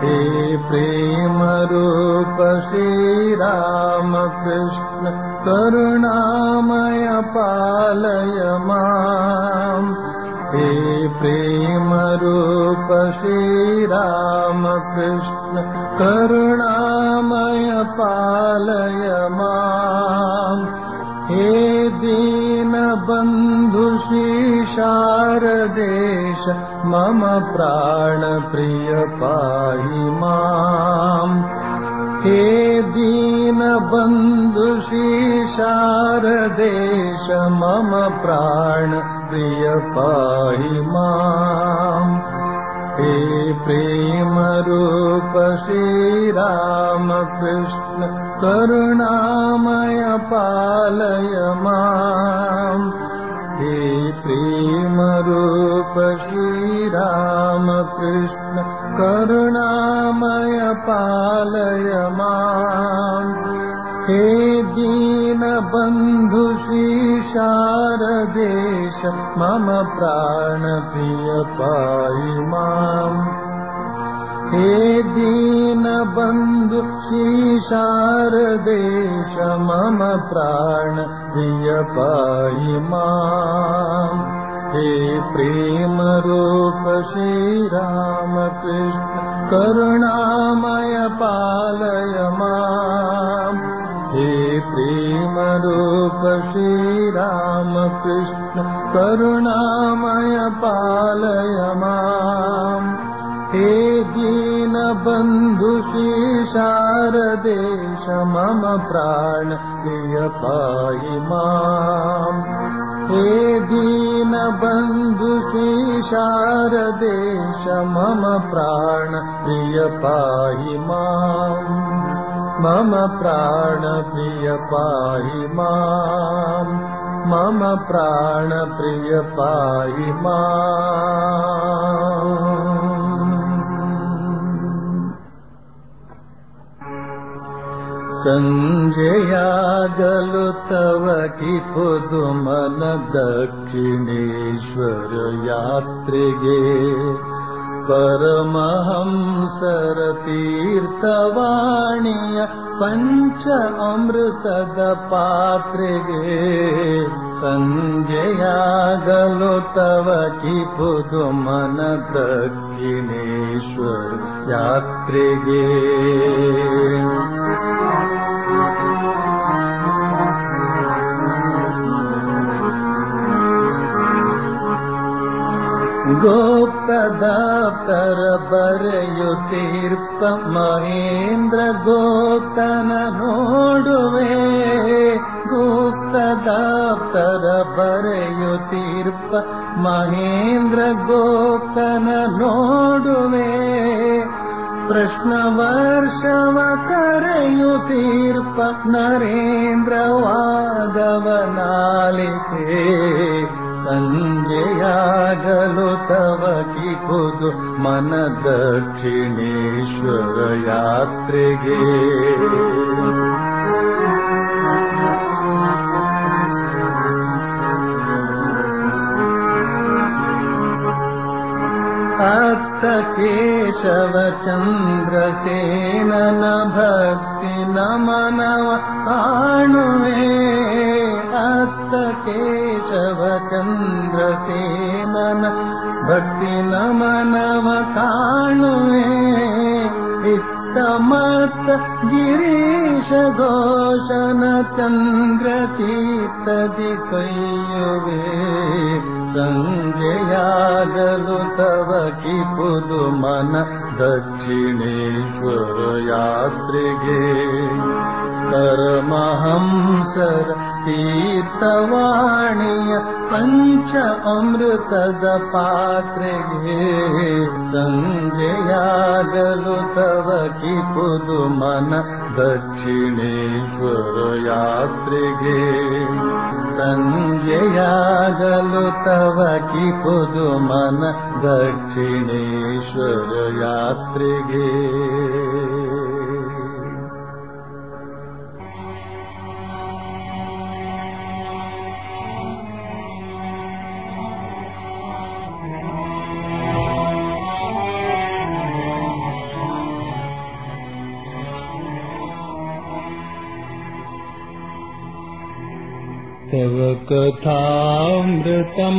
हे प्रेमरूप श्रीरामकृष्ण करुणामय पालय माम् हे प्रेमरूप श्रीरामकृष्ण करुणामय पालय माम् हे दीनबन्धु शारदेश मम प्राणप्रिय पाहि माम् हे दीनबन्धु शारदेश मम प्राणप्रिय पाहि माम् हे प्रेमरूप श्रीरामकृष्ण करुणामय पालय माम् हे प्रेमरूप श्रीरामकृष्ण करुणामय पालय माम् हे दीनबन्धु शारदेश मम प्राणप्रिय पाहि माम् हे दीनबन्धु शारदेश मम प्राणप्रिय पाहि माम् हे प्रेमरूप श्रीरामकृष्ण करुणामय पालय माम् हे प्रेमरूप श्रीरामकृष्ण करुणामय पालय माम् हे दीनबन्धु शारदेश मम प्राण प्रिय पाहि माम् हे दीनबन्धु शारदेश मम प्राण प्रिय पाहि माम् मम प्राणप्रिय पाहि माम् मम प्राणप्रिय पाहि माम् सञ्जयागलु तव कि पुदुमन दक्षिणेश्वर यात्रिगे परमहंसर तीर्थवाणीय पञ्च अमृतद पात्रिगे सञ्जयागलो तव कि पुदुमन दक्षिणेश्वर यात्रिगे गोप्तदाप्तर बರೆಯುತ್ತೀರ್ಪ ಮಹೇಂದ್ರ ಗೋಪ್ತನ ನೋಡುವೆ ಗುಪ್ತದಾಪ್ತರ ಬರೆಯುತ್ತೀರ್ಪ ಮಹೇಂದ್ರ ಗೋಪ್ತನ ನೋಡುವೆ ಪ್ರಶ್ನ ವರ್ಷವ ಕರೆಯುತ್ತೀರ್ಪ ನರೇಂದ್ರ ವಾದವನಾಲಿಕೆ ಸಂಜೆಯಾಗಲು ತವ ಕಿಪುದು ಮನ ದಕ್ಷಿಣೇಶ್ವರ ಯಾತ್ರೆಗೆ ಅತ್ತ ಕೇಶವ ಚಂದ್ರಸೇನನ ಭಕ್ತಿ ನಮನವ ಕಾಣುವೆ ಅತ್ತ ಕೇಶವ ಚಂದ್ರಸೇನನ ಭಕ್ತಿ ನಮನವ ಕಾಣುವೆ ಇತ್ತ ಮತ್ತ ಗಿರೀಶ ಘೋಷನ ಚಂದ್ರ ಚೀತದಿ ಕೈಯುವೆ ಸಂಜೆಯಾಗಲು ತವ ಕಿಪುದು ಮನ ದಕ್ಷಿಣೇಶ್ವರ ಯಾತ್ರೆಗೆ ಪರಮಹಂಸರ ತೀರ್ಥವಾಣಿಯ ಪಂಚ ಅಮೃತದ ಪಾತ್ರೆಗೆ ಸಂಜೆಯಾಗಲು ತವ ಕಿಪುದು ಮನ ದಕ್ಷಿಣೇಶ್ವರ ಯಾತ್ರೆಗೆ ಸಂಜೆಯಾಗಲು ತವ ಕಿಪುದು ಮನ ದಕ್ಷಿಣೇಶ್ವರ ಯಾತ್ರೆಗೆ तव कथामृतम्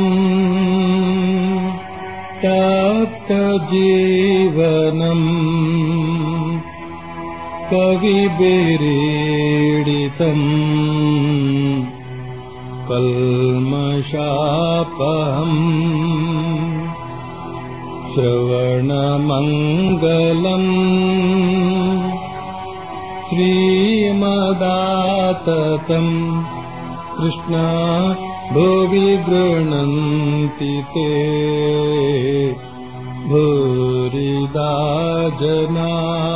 तप्तजीवनम् कविभिरीडितम् कल्मषापहम् श्रवणमङ्गलम् श्रीमदाततम् कृष्णा भुवि गृह्णन्ति ते भूरिदा जना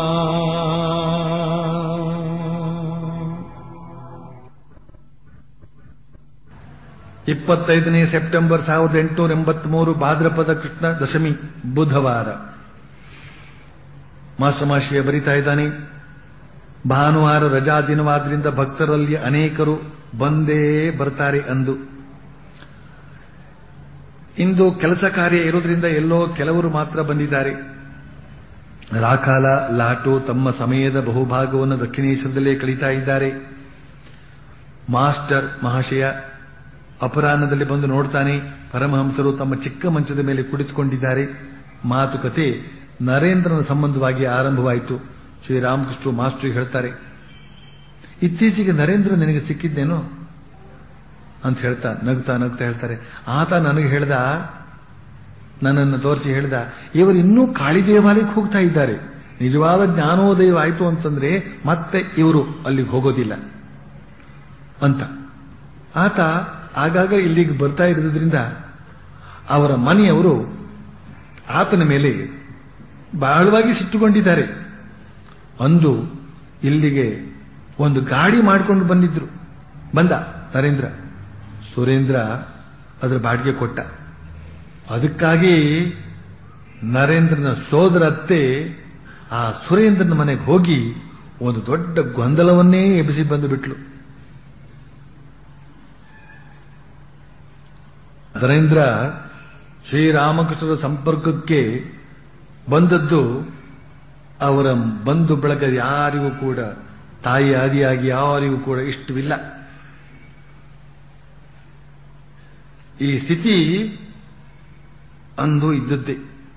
ಇಪ್ಪತ್ತೈದನೇ ಸೆಪ್ಟೆಂಬರ್ ಸಾವಿರದ ಎಂಟುನೂರ ಎಂಬತ್ಮೂರು ಭಾದ್ರಪದ ಕೃಷ್ಣ ದಶಮಿ ಬುಧವಾರ ಮಾಸ್ಟಮಾಶಿಯ ಬರಿತಾ ಇದ್ದಾನೆ ಭಾನುವಾರ ರಜಾ ದಿನವಾದ್ರಿಂದ ಭಕ್ತರಲ್ಲಿ ಅನೇಕರು ಬಂದೇ ಬರ್ತಾರೆ ಅಂದು ಇಂದು ಕೆಲಸ ಕಾರ್ಯ ಇರೋದ್ರಿಂದ ಎಲ್ಲೋ ಕೆಲವರು ಮಾತ್ರ ಬಂದಿದ್ದಾರೆ ರಾಕಾಲ ಲಾಟು ತಮ್ಮ ಸಮಯದ ಬಹುಭಾಗವನ್ನು ದಕ್ಷಿಣೇಶ್ವರದಲ್ಲೇ ಕಳೀತಾ ಇದ್ದಾರೆ ಮಾಸ್ಟರ್ ಮಹಾಶಯ ಅಪರಾಹ್ನದಲ್ಲಿ ಬಂದು ನೋಡ್ತಾನೆ ಪರಮಹಂಸರು ತಮ್ಮ ಚಿಕ್ಕ ಮಂಚದ ಮೇಲೆ ಕುಳಿತುಕೊಂಡಿದ್ದಾರೆ ಮಾತುಕತೆ ನರೇಂದ್ರನ ಸಂಬಂಧವಾಗಿ ಆರಂಭವಾಯಿತು ಶ್ರೀರಾಮಕೃಷ್ಣ ಮಾಸ್ಟರ್ ಹೇಳ್ತಾರೆ ಇತ್ತೀಚೆಗೆ ನರೇಂದ್ರ ನಿನಗೆ ಸಿಕ್ಕಿದ್ದೇನೋ ಅಂತ ಹೇಳ್ತಾ ನಗ್ತಾ ನಗ್ತಾ ಹೇಳ್ತಾರೆ ಆತ ನನಗೆ ಹೇಳ್ದ ನನ್ನನ್ನು ತೋರಿಸಿ ಹೇಳ್ದ ಇವರು ಇನ್ನೂ ಕಾಳಿ ದೇವಾಲಯಕ್ಕೆ ಹೋಗ್ತಾ ಇದ್ದಾರೆ ನಿಜವಾದ ಜ್ಞಾನೋದಯವಾಯಿತು ಅಂತಂದ್ರೆ ಮತ್ತೆ ಇವರು ಅಲ್ಲಿಗೆ ಹೋಗೋದಿಲ್ಲ ಅಂತ ಆತ ಆಗಾಗ ಇಲ್ಲಿಗೆ ಬರ್ತಾ ಇರೋದ್ರಿಂದ ಅವರ ಮನೆಯವರು ಆತನ ಮೇಲೆ ಬಹಳವಾಗಿ ಸಿಟ್ಟುಕೊಂಡಿದ್ದಾರೆ ಅಂದು ಇಲ್ಲಿಗೆ ಒಂದು ಗಾಡಿ ಮಾಡಿಕೊಂಡು ಬಂದಿದ್ರು ಬಂದ ನರೇಂದ್ರ ಸುರೇಂದ್ರ ಅದರ ಬಾಡಿಗೆ ಕೊಟ್ಟ ಅದಕ್ಕಾಗಿ ನರೇಂದ್ರನ ಸೋದರ ಅತ್ತೆ ಆ ಸುರೇಂದ್ರನ ಮನೆಗೆ ಹೋಗಿ ಒಂದು ದೊಡ್ಡ ಗೊಂದಲವನ್ನೇ ಎಬ್ಬಿಸಿ ಬಂದು ಬಿಟ್ಲು ನರೇಂದ್ರ ಶ್ರೀರಾಮಕೃಷ್ಣರ ಸಂಪರ್ಕಕ್ಕೆ ಬಂದದ್ದು ಅವರ ಬಂಧು ಬಳಗ ಯಾರಿಗೂ ಕೂಡ ತಾಯಿ ಆದಿಯಾಗಿ ಯಾರಿಗೂ ಕೂಡ ಇಷ್ಟವಿಲ್ಲ ಈ ಸ್ಥಿತಿ ಅಂದು ಇದ್ದದ್ದೇ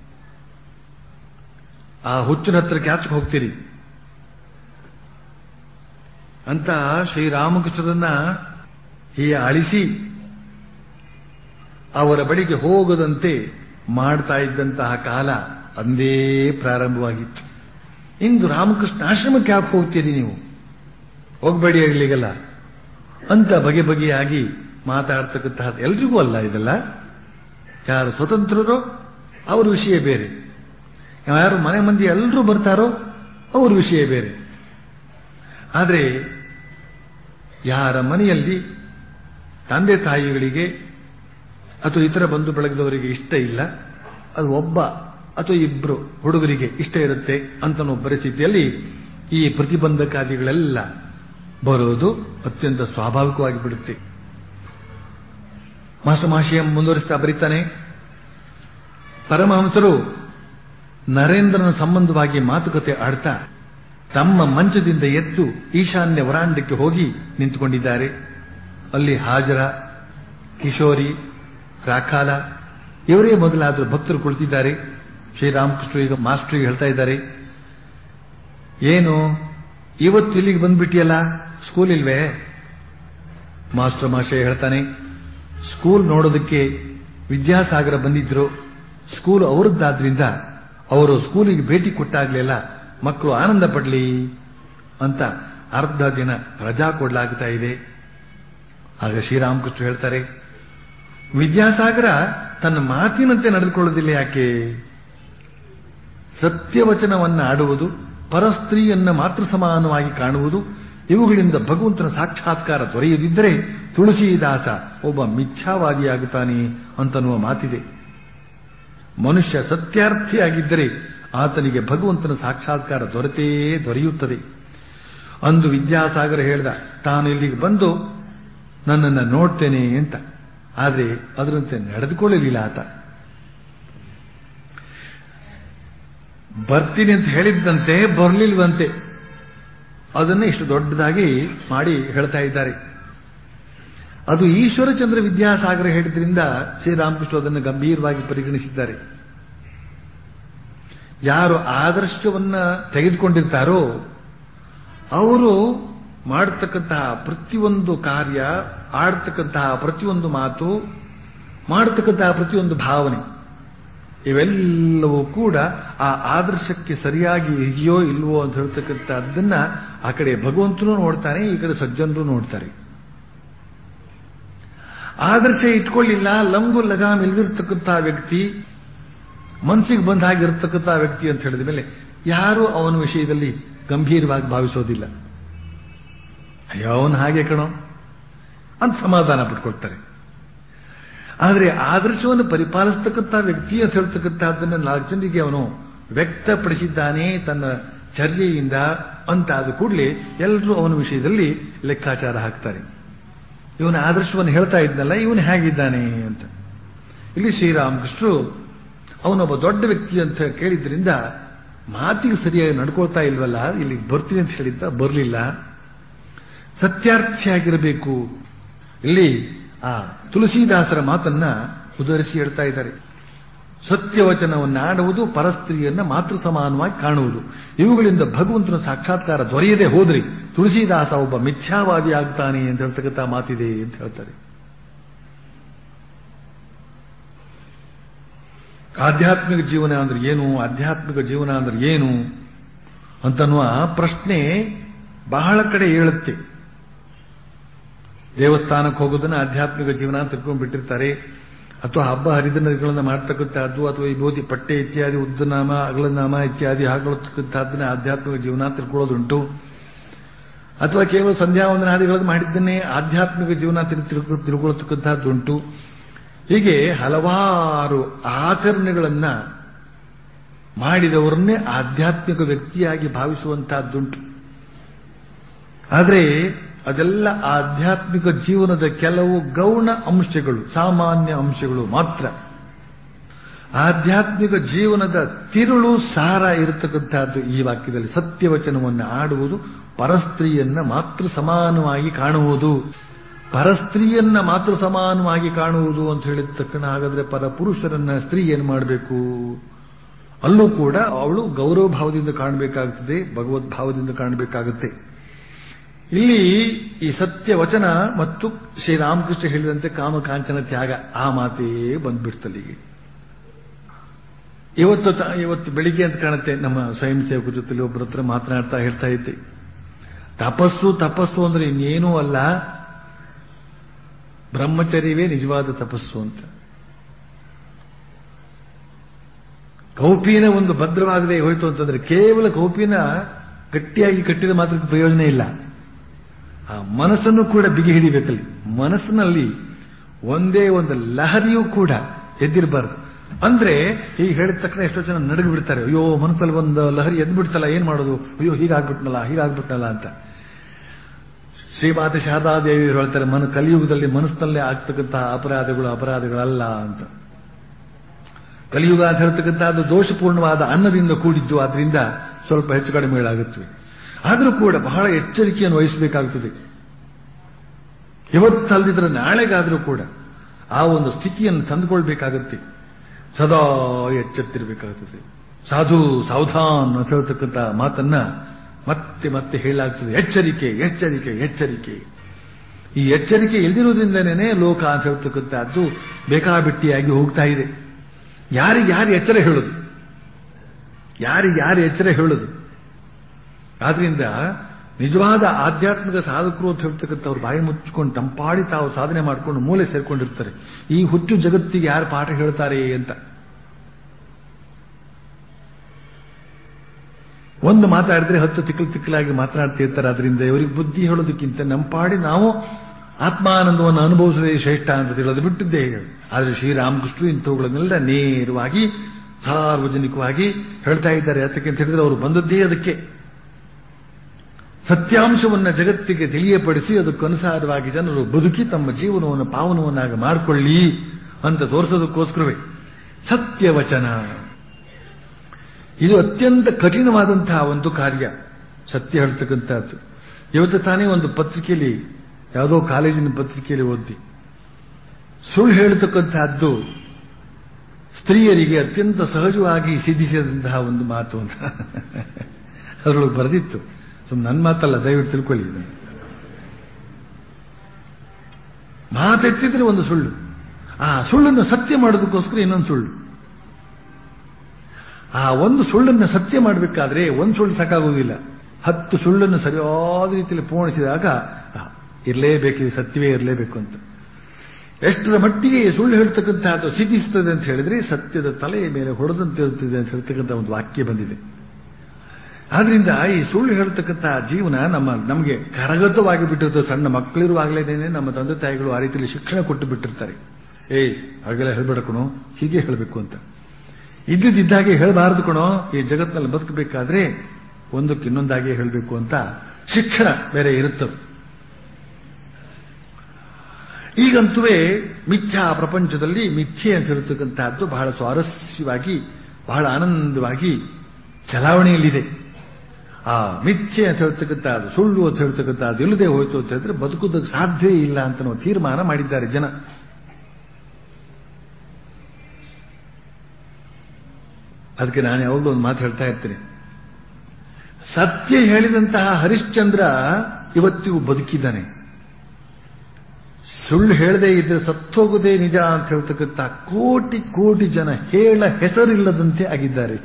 ಆ ಹುಚ್ಚಿನ ಹತ್ರಕ್ಕೆ ಯಾಚಕ್ಕೆ ಹೋಗ್ತೀರಿ ಅಂತ ಶ್ರೀರಾಮಕೃಷ್ಣರನ್ನ ಈ ಅಳಿಸಿ ಅವರ ಬಳಿಗೆ ಹೋಗದಂತೆ ಮಾಡ್ತಾ ಇದ್ದಂತಹ ಕಾಲ ಅಂದೇ ಪ್ರಾರಂಭವಾಗಿತ್ತು ಇಂದು ರಾಮಕೃಷ್ಣ ಆಶ್ರಮಕ್ಕೆ ಯಾಕೆ ಹೋಗ್ತೀರಿ ನೀವು ಹೋಗ್ಬೇಡಿ ಆಗ್ಲಿಗಲ್ಲ ಅಂತ ಬಗೆ ಬಗೆಯಾಗಿ ಮಾತಾಡ್ತಕ್ಕಂತಹ ಎಲ್ರಿಗೂ ಅಲ್ಲ ಇದೆಲ್ಲ ಯಾರು ಸ್ವತಂತ್ರರೋ ಅವ್ರ ವಿಷಯ ಬೇರೆ ಯಾರು ಮನೆ ಮಂದಿ ಎಲ್ಲರೂ ಬರ್ತಾರೋ ಅವ್ರ ವಿಷಯ ಬೇರೆ ಆದರೆ ಯಾರ ಮನೆಯಲ್ಲಿ ತಂದೆ ತಾಯಿಗಳಿಗೆ ಅಥವಾ ಇತರ ಬಂಧು ಬಳಗದವರಿಗೆ ಇಷ್ಟ ಇಲ್ಲ ಅದು ಒಬ್ಬ ಅಥವಾ ಇಬ್ರು ಹುಡುಗರಿಗೆ ಇಷ್ಟ ಇರುತ್ತೆ ಅಂತನೋ ಪರಿಸ್ಥಿತಿಯಲ್ಲಿ ಈ ಪ್ರತಿಬಂಧಕಾದಿಗಳೆಲ್ಲ ಬರೋದು ಅತ್ಯಂತ ಸ್ವಾಭಾವಿಕವಾಗಿ ಬಿಡುತ್ತೆ ಮಾಸಮಾಶಯ ಮುಂದುವರಿಸ್ತಾ ಬರೀತಾನೆ ಪರಮಹಂಸರು ನರೇಂದ್ರನ ಸಂಬಂಧವಾಗಿ ಮಾತುಕತೆ ಆಡ್ತಾ ತಮ್ಮ ಮಂಚದಿಂದ ಎದ್ದು ಈಶಾನ್ಯ ವರಾಂಡಕ್ಕೆ ಹೋಗಿ ನಿಂತುಕೊಂಡಿದ್ದಾರೆ ಅಲ್ಲಿ ಹಾಜರ ಕಿಶೋರಿ ರಾಖಾಲ ಇವರೇ ಮೊದಲಾದರೂ ಭಕ್ತರು ಕುಳಿತಿದ್ದಾರೆ ಶ್ರೀರಾಮಕೃಷ್ಣ ಈಗ ಮಾಸ್ಟರ್ಗೆ ಹೇಳ್ತಾ ಇದ್ದಾರೆ ಏನು ಇವತ್ತು ಇಲ್ಲಿಗೆ ಬಂದ್ಬಿಟ್ಟಿಯಲ್ಲ ಸ್ಕೂಲ್ ಇಲ್ವೇ ಮಾಸ್ಟರ್ ಮಾಶಯ ಹೇಳ್ತಾನೆ ಸ್ಕೂಲ್ ನೋಡೋದಕ್ಕೆ ವಿದ್ಯಾಸಾಗರ ಬಂದಿದ್ರು ಸ್ಕೂಲ್ ಅವರದ್ದಾದ್ರಿಂದ ಅವರು ಸ್ಕೂಲಿಗೆ ಭೇಟಿ ಕೊಟ್ಟಾಗ್ಲೆಲ್ಲ ಮಕ್ಕಳು ಆನಂದ ಪಡಲಿ ಅಂತ ಅರ್ಧ ದಿನ ರಜಾ ಕೊಡ್ಲಾಗ್ತಾ ಇದೆ ಆಗ ಶ್ರೀರಾಮಕೃಷ್ಣ ಹೇಳ್ತಾರೆ ವಿದ್ಯಾಸಾಗರ ತನ್ನ ಮಾತಿನಂತೆ ನಡೆದುಕೊಳ್ಳೋದಿಲ್ಲ ಯಾಕೆ ಸತ್ಯವಚನವನ್ನ ಆಡುವುದು ಪರಸ್ತ್ರೀಯನ್ನ ಮಾತೃ ಸಮಾನವಾಗಿ ಕಾಣುವುದು ಇವುಗಳಿಂದ ಭಗವಂತನ ಸಾಕ್ಷಾತ್ಕಾರ ದೊರೆಯದಿದ್ದರೆ ತುಳಸಿದಾಸ ಒಬ್ಬ ಮಿಥ್ಯಾವಾದಿಯಾಗುತ್ತಾನೆ ಅಂತನ್ನುವ ಮಾತಿದೆ ಮನುಷ್ಯ ಸತ್ಯಾರ್ಥಿಯಾಗಿದ್ದರೆ ಆತನಿಗೆ ಭಗವಂತನ ಸಾಕ್ಷಾತ್ಕಾರ ದೊರೆತೇ ದೊರೆಯುತ್ತದೆ ಅಂದು ವಿದ್ಯಾಸಾಗರ ಹೇಳ್ದ ತಾನು ಇಲ್ಲಿಗೆ ಬಂದು ನನ್ನನ್ನು ನೋಡ್ತೇನೆ ಅಂತ ಆದರೆ ಅದರಂತೆ ನಡೆದುಕೊಳ್ಳಲಿಲ್ಲ ಆತ ಬರ್ತೀನಿ ಅಂತ ಹೇಳಿದ್ದಂತೆ ಬರಲಿಲ್ವಂತೆ ಅದನ್ನೇ ಇಷ್ಟು ದೊಡ್ಡದಾಗಿ ಮಾಡಿ ಹೇಳ್ತಾ ಇದ್ದಾರೆ ಅದು ಈಶ್ವರಚಂದ್ರ ವಿದ್ಯಾಸಾಗರ ಹೇಳಿದ್ರಿಂದ ಶ್ರೀರಾಮಕೃಷ್ಣ ಅದನ್ನು ಗಂಭೀರವಾಗಿ ಪರಿಗಣಿಸಿದ್ದಾರೆ ಯಾರು ಆದರ್ಶವನ್ನ ತೆಗೆದುಕೊಂಡಿರ್ತಾರೋ ಅವರು ಮಾಡತಕ್ಕಂತಹ ಪ್ರತಿಯೊಂದು ಕಾರ್ಯ ಆಡ್ತಕ್ಕಂತಹ ಪ್ರತಿಯೊಂದು ಮಾತು ಮಾಡತಕ್ಕಂತಹ ಪ್ರತಿಯೊಂದು ಭಾವನೆ ಇವೆಲ್ಲವೂ ಕೂಡ ಆ ಆದರ್ಶಕ್ಕೆ ಸರಿಯಾಗಿ ಇದೆಯೋ ಇಲ್ವೋ ಅಂತ ಹೇಳ್ತಕ್ಕಂಥದ್ದನ್ನ ಆ ಕಡೆ ಭಗವಂತನೂ ನೋಡ್ತಾನೆ ಈ ಕಡೆ ಸಜ್ಜನರು ನೋಡ್ತಾರೆ ಆದರ್ಶ ಇಟ್ಕೊಳ್ಳಿಲ್ಲ ಲಂಗು ಲಗಾಮ್ ಇಲ್ದಿರ್ತಕ್ಕಂಥ ವ್ಯಕ್ತಿ ಮನಸ್ಸಿಗೆ ಬಂದ ಹಾಗಿರ್ತಕ್ಕಂಥ ವ್ಯಕ್ತಿ ಅಂತ ಹೇಳಿದ ಮೇಲೆ ಯಾರು ಅವನ ವಿಷಯದಲ್ಲಿ ಗಂಭೀರವಾಗಿ ಭಾವಿಸೋದಿಲ್ಲ ಅಯ್ಯೋ ಅವನು ಹಾಗೆ ಕಣೋ ಅಂತ ಸಮಾಧಾನ ಪಟ್ಕೊಳ್ತಾರೆ ಆದರೆ ಆದರ್ಶವನ್ನು ಪರಿಪಾಲಿಸ್ತಕ್ಕಂಥ ವ್ಯಕ್ತಿ ಅಂತ ಹೇಳ್ತಕ್ಕಂಥದ್ದನ್ನು ನಾಲ್ಕು ಜನರಿಗೆ ಅವನು ವ್ಯಕ್ತಪಡಿಸಿದ್ದಾನೆ ತನ್ನ ಚರ್ಯೆಯಿಂದ ಅಂತ ಆದ ಕೂಡಲೇ ಎಲ್ಲರೂ ಅವನ ವಿಷಯದಲ್ಲಿ ಲೆಕ್ಕಾಚಾರ ಹಾಕ್ತಾರೆ ಇವನ ಆದರ್ಶವನ್ನು ಹೇಳ್ತಾ ಇದ್ನಲ್ಲ ಇವನು ಹೇಗಿದ್ದಾನೆ ಅಂತ ಇಲ್ಲಿ ಶ್ರೀರಾಮಕೃಷ್ಣರು ಅವನೊಬ್ಬ ದೊಡ್ಡ ವ್ಯಕ್ತಿ ಅಂತ ಕೇಳಿದ್ರಿಂದ ಮಾತಿಗೆ ಸರಿಯಾಗಿ ನಡ್ಕೊಳ್ತಾ ಇಲ್ವಲ್ಲ ಇಲ್ಲಿ ಬರ್ತೀನಿ ಅಂತ ಹೇಳಿದ್ದ ಬರಲಿಲ್ಲ ಸತ್ಯಾರ್ಥಿಯಾಗಿರಬೇಕು ಇಲ್ಲಿ ಆ ತುಳಸಿದಾಸರ ಮಾತನ್ನ ಉದರಿಸಿ ಹೇಳ್ತಾ ಇದ್ದಾರೆ ಸತ್ಯವಚನವನ್ನು ಆಡುವುದು ಪರಸ್ತ್ರೀಯನ್ನ ಮಾತೃ ಸಮಾನವಾಗಿ ಕಾಣುವುದು ಇವುಗಳಿಂದ ಭಗವಂತನ ಸಾಕ್ಷಾತ್ಕಾರ ದೊರೆಯದೆ ಹೋದ್ರಿ ತುಳಸಿದಾಸ ಒಬ್ಬ ಮಿಥ್ಯಾವಾದಿ ಆಗ್ತಾನೆ ಅಂತ ಹೇಳ್ತಕ್ಕಂಥ ಮಾತಿದೆ ಅಂತ ಹೇಳ್ತಾರೆ ಆಧ್ಯಾತ್ಮಿಕ ಜೀವನ ಅಂದ್ರೆ ಏನು ಆಧ್ಯಾತ್ಮಿಕ ಜೀವನ ಅಂದ್ರೆ ಏನು ಅಂತನ್ನುವ ಪ್ರಶ್ನೆ ಬಹಳ ಕಡೆ ಹೇಳುತ್ತೆ ದೇವಸ್ಥಾನಕ್ಕೆ ಹೋಗೋದನ್ನ ಆಧ್ಯಾತ್ಮಿಕ ಜೀವನ ಅಂತ ತಿಳ್ಕೊಂಡು ಬಿಟ್ಟಿರ್ತಾರೆ ಅಥವಾ ಹಬ್ಬ ಹರಿದಿನಗಳನ್ನ ಮಾಡ್ತಕ್ಕಂಥದ್ದು ಅಥವಾ ವಿಭೂತಿ ಪಟ್ಟೆ ಇತ್ಯಾದಿ ಉದ್ದನಾಮ ಅಗಲನಾಮ ಇತ್ಯಾದಿ ಹಾಕೊಳ್ತಕ್ಕಂಥದ್ದನ್ನ ಆಧ್ಯಾತ್ಮಿಕ ಜೀವನ ಅಂತ ತಿಳ್ಕೊಳ್ಳೋದುಂಟು ಅಥವಾ ಕೇವಲ ಸಂಧ್ಯಾ ವಂದನಾದಿಗಳನ್ನು ಮಾಡಿದ್ದನ್ನೇ ಆಧ್ಯಾತ್ಮಿಕ ಜೀವನ ತಿಳ್ಕೊಳ್ತಕ್ಕಂಥದ್ದುಂಟು ಹೀಗೆ ಹಲವಾರು ಆಚರಣೆಗಳನ್ನ ಮಾಡಿದವರನ್ನೇ ಆಧ್ಯಾತ್ಮಿಕ ವ್ಯಕ್ತಿಯಾಗಿ ಭಾವಿಸುವಂತಹದ್ದುಂಟು ಆದರೆ ಅದೆಲ್ಲ ಆಧ್ಯಾತ್ಮಿಕ ಜೀವನದ ಕೆಲವು ಗೌಣ ಅಂಶಗಳು ಸಾಮಾನ್ಯ ಅಂಶಗಳು ಮಾತ್ರ ಆಧ್ಯಾತ್ಮಿಕ ಜೀವನದ ತಿರುಳು ಸಾರ ಇರತಕ್ಕಂತಹದ್ದು ಈ ವಾಕ್ಯದಲ್ಲಿ ಸತ್ಯವಚನವನ್ನು ಆಡುವುದು ಪರಸ್ತ್ರೀಯನ್ನ ಮಾತ್ರ ಸಮಾನವಾಗಿ ಕಾಣುವುದು ಪರಸ್ತ್ರೀಯನ್ನ ಮಾತ್ರ ಸಮಾನವಾಗಿ ಕಾಣುವುದು ಅಂತ ಹೇಳಿದ ತಕ್ಷಣ ಹಾಗಾದ್ರೆ ಪರ ಪುರುಷರನ್ನ ಸ್ತ್ರೀ ಏನು ಮಾಡಬೇಕು ಅಲ್ಲೂ ಕೂಡ ಅವಳು ಗೌರವ ಭಾವದಿಂದ ಕಾಣಬೇಕಾಗುತ್ತದೆ ಭಗವದ್ ಭಾವದಿಂದ ಕಾಣಬೇಕಾಗುತ್ತೆ ಇಲ್ಲಿ ಈ ಸತ್ಯ ವಚನ ಮತ್ತು ಶ್ರೀರಾಮಕೃಷ್ಣ ಹೇಳಿದಂತೆ ಕಾಮಕಾಂಚನ ತ್ಯಾಗ ಆ ಮಾತೇ ಬಂದ್ಬಿಡ್ತಲ್ಲಿಗೆ ಇವತ್ತು ಇವತ್ತು ಬೆಳಿಗ್ಗೆ ಅಂತ ಕಾಣುತ್ತೆ ನಮ್ಮ ಸ್ವಯಂ ಸೇವಕ ಜೊತೆ ಒಬ್ಬರ ಹತ್ರ ಮಾತನಾಡ್ತಾ ಹೇಳ್ತಾ ಇದ್ದೆ ತಪಸ್ಸು ತಪಸ್ಸು ಅಂದ್ರೆ ಇನ್ನೇನೂ ಅಲ್ಲ ಬ್ರಹ್ಮಚರ್ಯವೇ ನಿಜವಾದ ತಪಸ್ಸು ಅಂತ ಕೌಪಿನ ಒಂದು ಭದ್ರವಾಗದೆ ಹೋಯ್ತು ಅಂತಂದ್ರೆ ಕೇವಲ ಕೌಪಿನ ಗಟ್ಟಿಯಾಗಿ ಕಟ್ಟಿದ ಮಾತ್ರಕ್ಕೆ ಪ್ರಯೋಜನ ಇಲ್ಲ ಆ ಮನಸ್ಸನ್ನು ಕೂಡ ಬಿಗಿ ಹಿಡಿಬೇಕಲ್ಲಿ ಮನಸ್ಸಿನಲ್ಲಿ ಒಂದೇ ಒಂದು ಲಹರಿಯೂ ಕೂಡ ಎದ್ದಿರಬಾರ್ದು ಅಂದ್ರೆ ಈಗ ಹೇಳಿದ ತಕ್ಷಣ ಎಷ್ಟೋ ಜನ ನಡಗಿ ಬಿಡ್ತಾರೆ ಅಯ್ಯೋ ಮನಸ್ಸಲ್ಲಿ ಒಂದು ಲಹರಿ ಎದ್ದು ಬಿಡ್ತಲ್ಲ ಏನ್ ಮಾಡೋದು ಅಯ್ಯೋ ಹೀಗಾಗ್ಬಿಟ್ನಲ್ಲ ಹೀಗಾಗ್ಬಿಟ್ನಲ್ಲ ಅಂತ ಶ್ರೀಮಾತೆ ಶಾರದಾದೇವಿ ಹೇಳ್ತಾರೆ ಮನ ಕಲಿಯುಗದಲ್ಲಿ ಮನಸ್ಸಿನಲ್ಲೇ ಆಗ್ತಕ್ಕಂತಹ ಅಪರಾಧಗಳು ಅಪರಾಧಗಳಲ್ಲ ಅಂತ ಕಲಿಯುಗ ಅಂತ ಹೇಳ್ತಕ್ಕಂಥದ್ದು ದೋಷಪೂರ್ಣವಾದ ಅನ್ನದಿಂದ ಕೂಡಿದ್ದು ಆದ್ರಿಂದ ಸ್ವಲ್ಪ ಹೆಚ್ಚು ಕಡಿಮೆಗಳಾಗುತ್ತವೆ ಆದರೂ ಕೂಡ ಬಹಳ ಎಚ್ಚರಿಕೆಯನ್ನು ವಹಿಸಬೇಕಾಗುತ್ತದೆ ಇವತ್ತಲ್ದಿದ್ರೆ ನಾಳೆಗಾದರೂ ಕೂಡ ಆ ಒಂದು ಸ್ಥಿತಿಯನ್ನು ತಂದುಕೊಳ್ಬೇಕಾಗತ್ತೆ ಸದಾ ಎಚ್ಚೆತ್ತಿರಬೇಕಾಗುತ್ತದೆ ಸಾಧು ಸಾವಧಾನ್ ಅಂತ ಹೇಳ್ತಕ್ಕಂಥ ಮಾತನ್ನ ಮತ್ತೆ ಮತ್ತೆ ಹೇಳಲಾಗ್ತದೆ ಎಚ್ಚರಿಕೆ ಎಚ್ಚರಿಕೆ ಎಚ್ಚರಿಕೆ ಈ ಎಚ್ಚರಿಕೆ ಇಲ್ದಿರೋದ್ರಿಂದನೇ ಲೋಕ ಅಂತ ಹೇಳ್ತಕ್ಕಂಥದ್ದು ಬೇಕಾಬಿಟ್ಟಿಯಾಗಿ ಹೋಗ್ತಾ ಇದೆ ಯಾರಿಗೆ ಯಾರು ಎಚ್ಚರ ಹೇಳುದು ಯಾರಿಗೆ ಯಾರು ಎಚ್ಚರ ಹೇಳುದು ಆದ್ರಿಂದ ನಿಜವಾದ ಆಧ್ಯಾತ್ಮಿಕ ಸಾಧಕರು ಅಂತ ಹೇಳ್ತಕ್ಕಂಥವ್ರು ಬಾಯಿ ಮುಚ್ಚಿಕೊಂಡು ತಂಪಾಡಿ ತಾವು ಸಾಧನೆ ಮಾಡಿಕೊಂಡು ಮೂಲೆ ಸೇರ್ಕೊಂಡಿರ್ತಾರೆ ಈ ಹುಚ್ಚು ಜಗತ್ತಿಗೆ ಯಾರು ಪಾಠ ಹೇಳ್ತಾರೆ ಅಂತ ಒಂದು ಮಾತಾಡಿದ್ರೆ ಹತ್ತು ತಿಕ್ಕಲು ತಿಕ್ಕಲಾಗಿ ಮಾತನಾಡ್ತಿರ್ತಾರೆ ಅದರಿಂದ ಇವರಿಗೆ ಬುದ್ಧಿ ಹೇಳೋದಕ್ಕಿಂತ ನಮ್ಮ ಪಾಡಿ ನಾವು ಆತ್ಮಾನಂದವನ್ನು ಅನುಭವಿಸದೇ ಶ್ರೇಷ್ಠ ಅಂತ ಹೇಳೋದು ಬಿಟ್ಟಿದ್ದೇ ಹೇಗೆ ಆದರೆ ಶ್ರೀರಾಮಕೃಷ್ಣರು ಇಂಥವುಗಳನ್ನೆಲ್ಲ ನೇರವಾಗಿ ಸಾರ್ವಜನಿಕವಾಗಿ ಹೇಳ್ತಾ ಇದ್ದಾರೆ ಅದಕ್ಕೆ ಅಂತ ಹೇಳಿದ್ರೆ ಅವರು ಬಂದದ್ದೇ ಅದಕ್ಕೆ ಸತ್ಯಾಂಶವನ್ನ ಜಗತ್ತಿಗೆ ತಿಳಿಯಪಡಿಸಿ ಅದಕ್ಕನುಸಾರವಾಗಿ ಜನರು ಬದುಕಿ ತಮ್ಮ ಜೀವನವನ್ನು ಪಾವನವನ್ನಾಗಿ ಮಾಡಿಕೊಳ್ಳಿ ಅಂತ ತೋರಿಸೋದಕ್ಕೋಸ್ಕರವೇ ಸತ್ಯವಚನ ಇದು ಅತ್ಯಂತ ಕಠಿಣವಾದಂತಹ ಒಂದು ಕಾರ್ಯ ಸತ್ಯ ಹೇಳ್ತಕ್ಕಂಥದ್ದು ಇವತ್ತು ತಾನೇ ಒಂದು ಪತ್ರಿಕೆಯಲ್ಲಿ ಯಾವುದೋ ಕಾಲೇಜಿನ ಪತ್ರಿಕೆಯಲ್ಲಿ ಓದಿ ಸುಳ್ಳು ಹೇಳ್ತಕ್ಕಂತಹದ್ದು ಸ್ತ್ರೀಯರಿಗೆ ಅತ್ಯಂತ ಸಹಜವಾಗಿ ಸಿದ್ಧಿಸಿದಂತಹ ಒಂದು ಮಾತು ಅಂತ ಅದರೊಳಗೆ ಬರೆದಿತ್ತು ಸುಮ್ಮನೆ ನನ್ನ ಮಾತಲ್ಲ ದಯವಿಟ್ಟು ತಿಳ್ಕೊಳ್ಳಿ ಇದನ್ನು. ಮಾತೆತ್ತಿದ್ರೆ ಒಂದು ಸುಳ್ಳು ಆ ಸುಳ್ಳನ್ನು ಸತ್ಯ ಮಾಡೋದಕ್ಕೋಸ್ಕರ ಇನ್ನೊಂದು ಸುಳ್ಳು ಆ ಒಂದು ಸುಳ್ಳನ್ನು ಸತ್ಯ ಮಾಡಬೇಕಾದ್ರೆ ಒಂದು ಸುಳ್ಳು ಸಾಕಾಗುವುದಿಲ್ಲ ಹತ್ತು ಸುಳ್ಳನ್ನು ಸರಿಯಾದ ರೀತಿಯಲ್ಲಿ ಪೂರ್ಣಿಸಿದಾಗ ಇರಲೇಬೇಕು ಇದು ಸತ್ಯವೇ ಇರಲೇಬೇಕು ಅಂತ ಎಷ್ಟರ ಮಟ್ಟಿಗೆ ಸುಳ್ಳು ಹೇಳ್ತಕ್ಕಂಥದ್ದು ಸಿದ್ಧಿಸ್ತದೆ ಅಂತ ಹೇಳಿದ್ರೆ ಸತ್ಯದ ತಲೆಯ ಮೇಲೆ ಹೊಡೆದಂತೆ ಇರುತ್ತದೆ ಅಂತ ಹೇಳ್ತಕ್ಕಂಥ ಒಂದು ವಾಕ್ಯ ಬಂದಿದೆ ಆದ್ರಿಂದ ಈ ಸುಳ್ಳು ಹೇಳ್ತಕ್ಕಂಥ ಜೀವನ ನಮ್ಮ ನಮಗೆ ಕರಗತವಾಗಿ ಬಿಟ್ಟಿರ್ತದೆ ಸಣ್ಣ ಮಕ್ಕಳಿರುವಾಗಲೇನೆ ನಮ್ಮ ತಂದೆ ತಾಯಿಗಳು ಆ ರೀತಿಯಲ್ಲಿ ಶಿಕ್ಷಣ ಕೊಟ್ಟು ಬಿಟ್ಟಿರ್ತಾರೆ ಏಯ್ ಹಾಗೆಲ್ಲ ಹೇಳ್ಬೇಡ ಕಣೋ ಹೀಗೆ ಹೇಳಬೇಕು ಅಂತ ಇದ್ದಿದ್ದಾಗೆ ಹೇಳಬಾರದು ಕಣೋ ಈ ಜಗತ್ತಿನಲ್ಲಿ ಬದುಕಬೇಕಾದ್ರೆ ಒಂದಕ್ಕೆ ಇನ್ನೊಂದಾಗಿ ಹೇಳಬೇಕು ಅಂತ ಶಿಕ್ಷಣ ಬೇರೆ ಇರುತ್ತದೆ ಈಗಂತುವೇ ಮಿಥ್ಯಾ ಪ್ರಪಂಚದಲ್ಲಿ ಮಿಥ್ಯೆ ಅಂತ ಹೇಳ್ತಕ್ಕಂಥದ್ದು ಬಹಳ ಸ್ವಾರಸ್ಯವಾಗಿ ಬಹಳ ಆನಂದವಾಗಿ ಚಲಾವಣೆಯಲ್ಲಿದೆ ಆ ಮಿಥ್ಯೆ ಅಂತ ಹೇಳ್ತಕ್ಕಂಥದ್ದು ಸುಳ್ಳು ಅಂತ ಹೇಳ್ತಕ್ಕಂಥದ್ದು ಇಲ್ಲದೆ ಹೋಯ್ತು ಅಂತ ಹೇಳಿದ್ರೆ ಬದುಕುವುದಕ್ಕೆ ಸಾಧ್ಯವೇ ಇಲ್ಲ ಅಂತ ನಾವು ತೀರ್ಮಾನ ಮಾಡಿದ್ದಾರೆ ಜನ ಅದಕ್ಕೆ ನಾನು ಯಾವಾಗಲೂ ಒಂದು ಮಾತು ಹೇಳ್ತಾ ಇರ್ತೇನೆ ಸತ್ಯ ಹೇಳಿದಂತಹ ಹರಿಶ್ಚಂದ್ರ ಇವತ್ತಿಗೂ ಬದುಕಿದ್ದಾನೆ ಸುಳ್ಳು ಹೇಳದೇ ಇದ್ರೆ ಸತ್ತೋಗುದೇ ನಿಜ ಅಂತ ಹೇಳ್ತಕ್ಕಂಥ ಕೋಟಿ ಕೋಟಿ ಜನ ಹೇಳ ಹೆಸರಿಲ್ಲದಂತೆ ಆಗಿದ್ದಾರೆ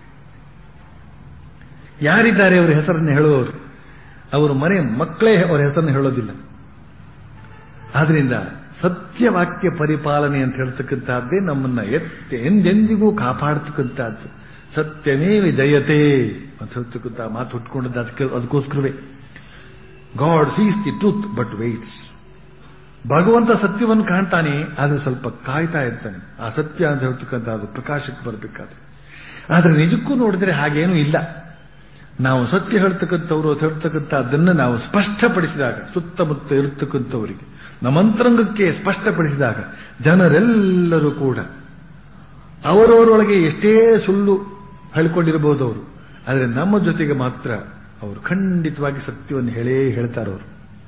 ಯಾರಿದ್ದಾರೆ ಅವರ ಹೆಸರನ್ನು ಹೇಳುವವರು ಅವರು ಮನೆ ಮಕ್ಕಳೇ ಅವರ ಹೆಸರನ್ನು ಹೇಳೋದಿಲ್ಲ ಆದ್ರಿಂದ ಸತ್ಯವಾಕ್ಯ ಪರಿಪಾಲನೆ ಅಂತ ಹೇಳ್ತಕ್ಕಂಥದ್ದೇ ನಮ್ಮನ್ನ ಎತ್ತೆ ಎಂದೆಂದಿಗೂ ಕಾಪಾಡ್ತಕ್ಕಂಥದ್ದು ಸತ್ಯಮೇವ ಜಯತೆ ಅಂತ ಹೇಳ್ತಕ್ಕಂಥ ಮಾತು ಹುಟ್ಕೊಂಡದ್ದು ಅದಕ್ಕೆ ಅದಕ್ಕೋಸ್ಕರವೇ God sees the truth but waits ಭಗವಂತ ಸತ್ಯವನ್ನು ಕಾಣ್ತಾನೆ ಆದ್ರೆ ಸ್ವಲ್ಪ ಕಾಯ್ತಾ ಇರ್ತಾನೆ ಆ ಸತ್ಯ ಅಂತ ಹೇಳ್ತಕ್ಕಂಥ ಅದು ಪ್ರಕಾಶಕ್ಕೆ ಬರಬೇಕಾದ್ರೆ ಆದ್ರೆ ನಿಜಕ್ಕೂ ನೋಡಿದ್ರೆ ಹಾಗೇನೂ ಇಲ್ಲ ನಾವು ಸತ್ಯ ಹೇಳ್ತಕ್ಕಂಥವ್ರು ಅಂತ ಹೇಳ್ತಕ್ಕಂಥ ಅದನ್ನು ನಾವು ಸ್ಪಷ್ಟಪಡಿಸಿದಾಗ ಸುತ್ತಮುತ್ತ ಇರತಕ್ಕಂಥವರಿಗೆ ನಮ್ಮಂತರಂಗಕ್ಕೆ ಸ್ಪಷ್ಟಪಡಿಸಿದಾಗ ಜನರೆಲ್ಲರೂ ಕೂಡ ಅವರವರೊಳಗೆ ಎಷ್ಟೇ ಸುಳ್ಳು ಹೇಳ್ಕೊಂಡಿರಬಹುದು ಅವರು ಆದರೆ ನಮ್ಮ ಜೊತೆಗೆ ಮಾತ್ರ ಅವರು ಖಂಡಿತವಾಗಿ ಸತ್ಯವನ್ನು ಹೇಳೇ ಹೇಳ್ತಾರವರು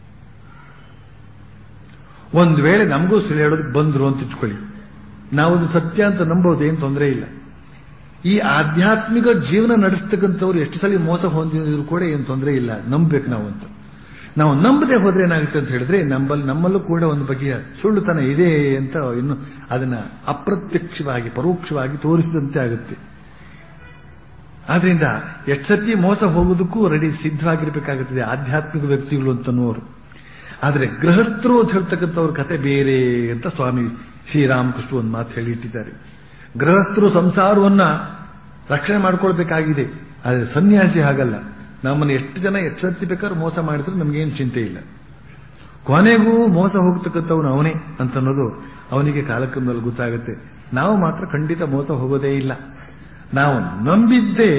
ಒಂದು ವೇಳೆ ನಮಗೂ ಸುಳ್ಳು ಹೇಳೋದಕ್ಕೆ ಬಂದ್ರು ಅಂತ ಇಟ್ಕೊಳ್ಳಿ ನಾವು ಅದು ಸತ್ಯ ಅಂತ ನಂಬೋದು ಏನು ತೊಂದರೆ ಇಲ್ಲ ಈ ಆಧ್ಯಾತ್ಮಿಕ ಜೀವನ ನಡೆಸ್ತಕ್ಕಂಥವ್ರು ಎಷ್ಟು ಸಲ ಮೋಸ ಹೊಂದಿದ್ರು ಕೂಡ ಏನು ತೊಂದರೆ ಇಲ್ಲ ನಂಬಬೇಕು ನಾವು ಅಂತ ನಾವು ನಂಬದೆ ಹೋದ್ರೆ ಏನಾಗುತ್ತೆ ಅಂತ ಹೇಳಿದ್ರೆ ನಮ್ಮಲ್ಲಿ ನಮ್ಮಲ್ಲೂ ಕೂಡ ಒಂದು ಬಗೆಯ ಸುಳ್ಳುತನ ಇದೆ ಅಂತ ಇನ್ನು ಅದನ್ನ ಅಪ್ರತ್ಯಕ್ಷವಾಗಿ ಪರೋಕ್ಷವಾಗಿ ತೋರಿಸಿದಂತೆ ಆಗುತ್ತೆ ಆದ್ರಿಂದ ಎಷ್ಟು ಸತಿ ಮೋಸ ಹೋಗೋದಕ್ಕೂ ರೆಡಿ ಸಿದ್ಧವಾಗಿರ್ಬೇಕಾಗುತ್ತದೆ ಆಧ್ಯಾತ್ಮಿಕ ವ್ಯಕ್ತಿಗಳು ಅಂತನ್ನುವರು ಆದರೆ ಗೃಹಸ್ಥರು ಅಂತ ಹೇಳ್ತಕ್ಕಂಥವ್ರ ಕತೆ ಬೇರೆ ಅಂತ ಸ್ವಾಮಿ ಶ್ರೀರಾಮಕೃಷ್ಣ ಒಂದು ಮಾತು ಹೇಳಿ ಇಟ್ಟಿದ್ದಾರೆ ಗೃಹಸ್ಥರು ಸಂಸಾರವನ್ನ ರಕ್ಷಣೆ ಮಾಡ್ಕೊಳ್ಬೇಕಾಗಿದೆ ಆದರೆ ಸನ್ಯಾಸಿ ಹಾಗಲ್ಲ ನಮ್ಮನ್ನು ಎಷ್ಟು ಜನ ಎಚ್ಚರಿಸಿ ಬೇಕಾದ್ರೂ ಮೋಸ ಮಾಡಿದ್ರು ನಮಗೇನು ಚಿಂತೆ ಇಲ್ಲ ಕೊನೆಗೂ ಮೋಸ ಹೋಗ್ತಕ್ಕಂಥವನು ಅವನೇ ಅಂತ ಅನ್ನೋದು ಅವನಿಗೆ ಕಾಲಕ್ರಮದಲ್ಲಿ ಗೊತ್ತಾಗುತ್ತೆ ನಾವು ಮಾತ್ರ ಖಂಡಿತ ಮೋಸ ಹೋಗೋದೇ ಇಲ್ಲ ನಾವು ನಂಬಿದ್ದೇ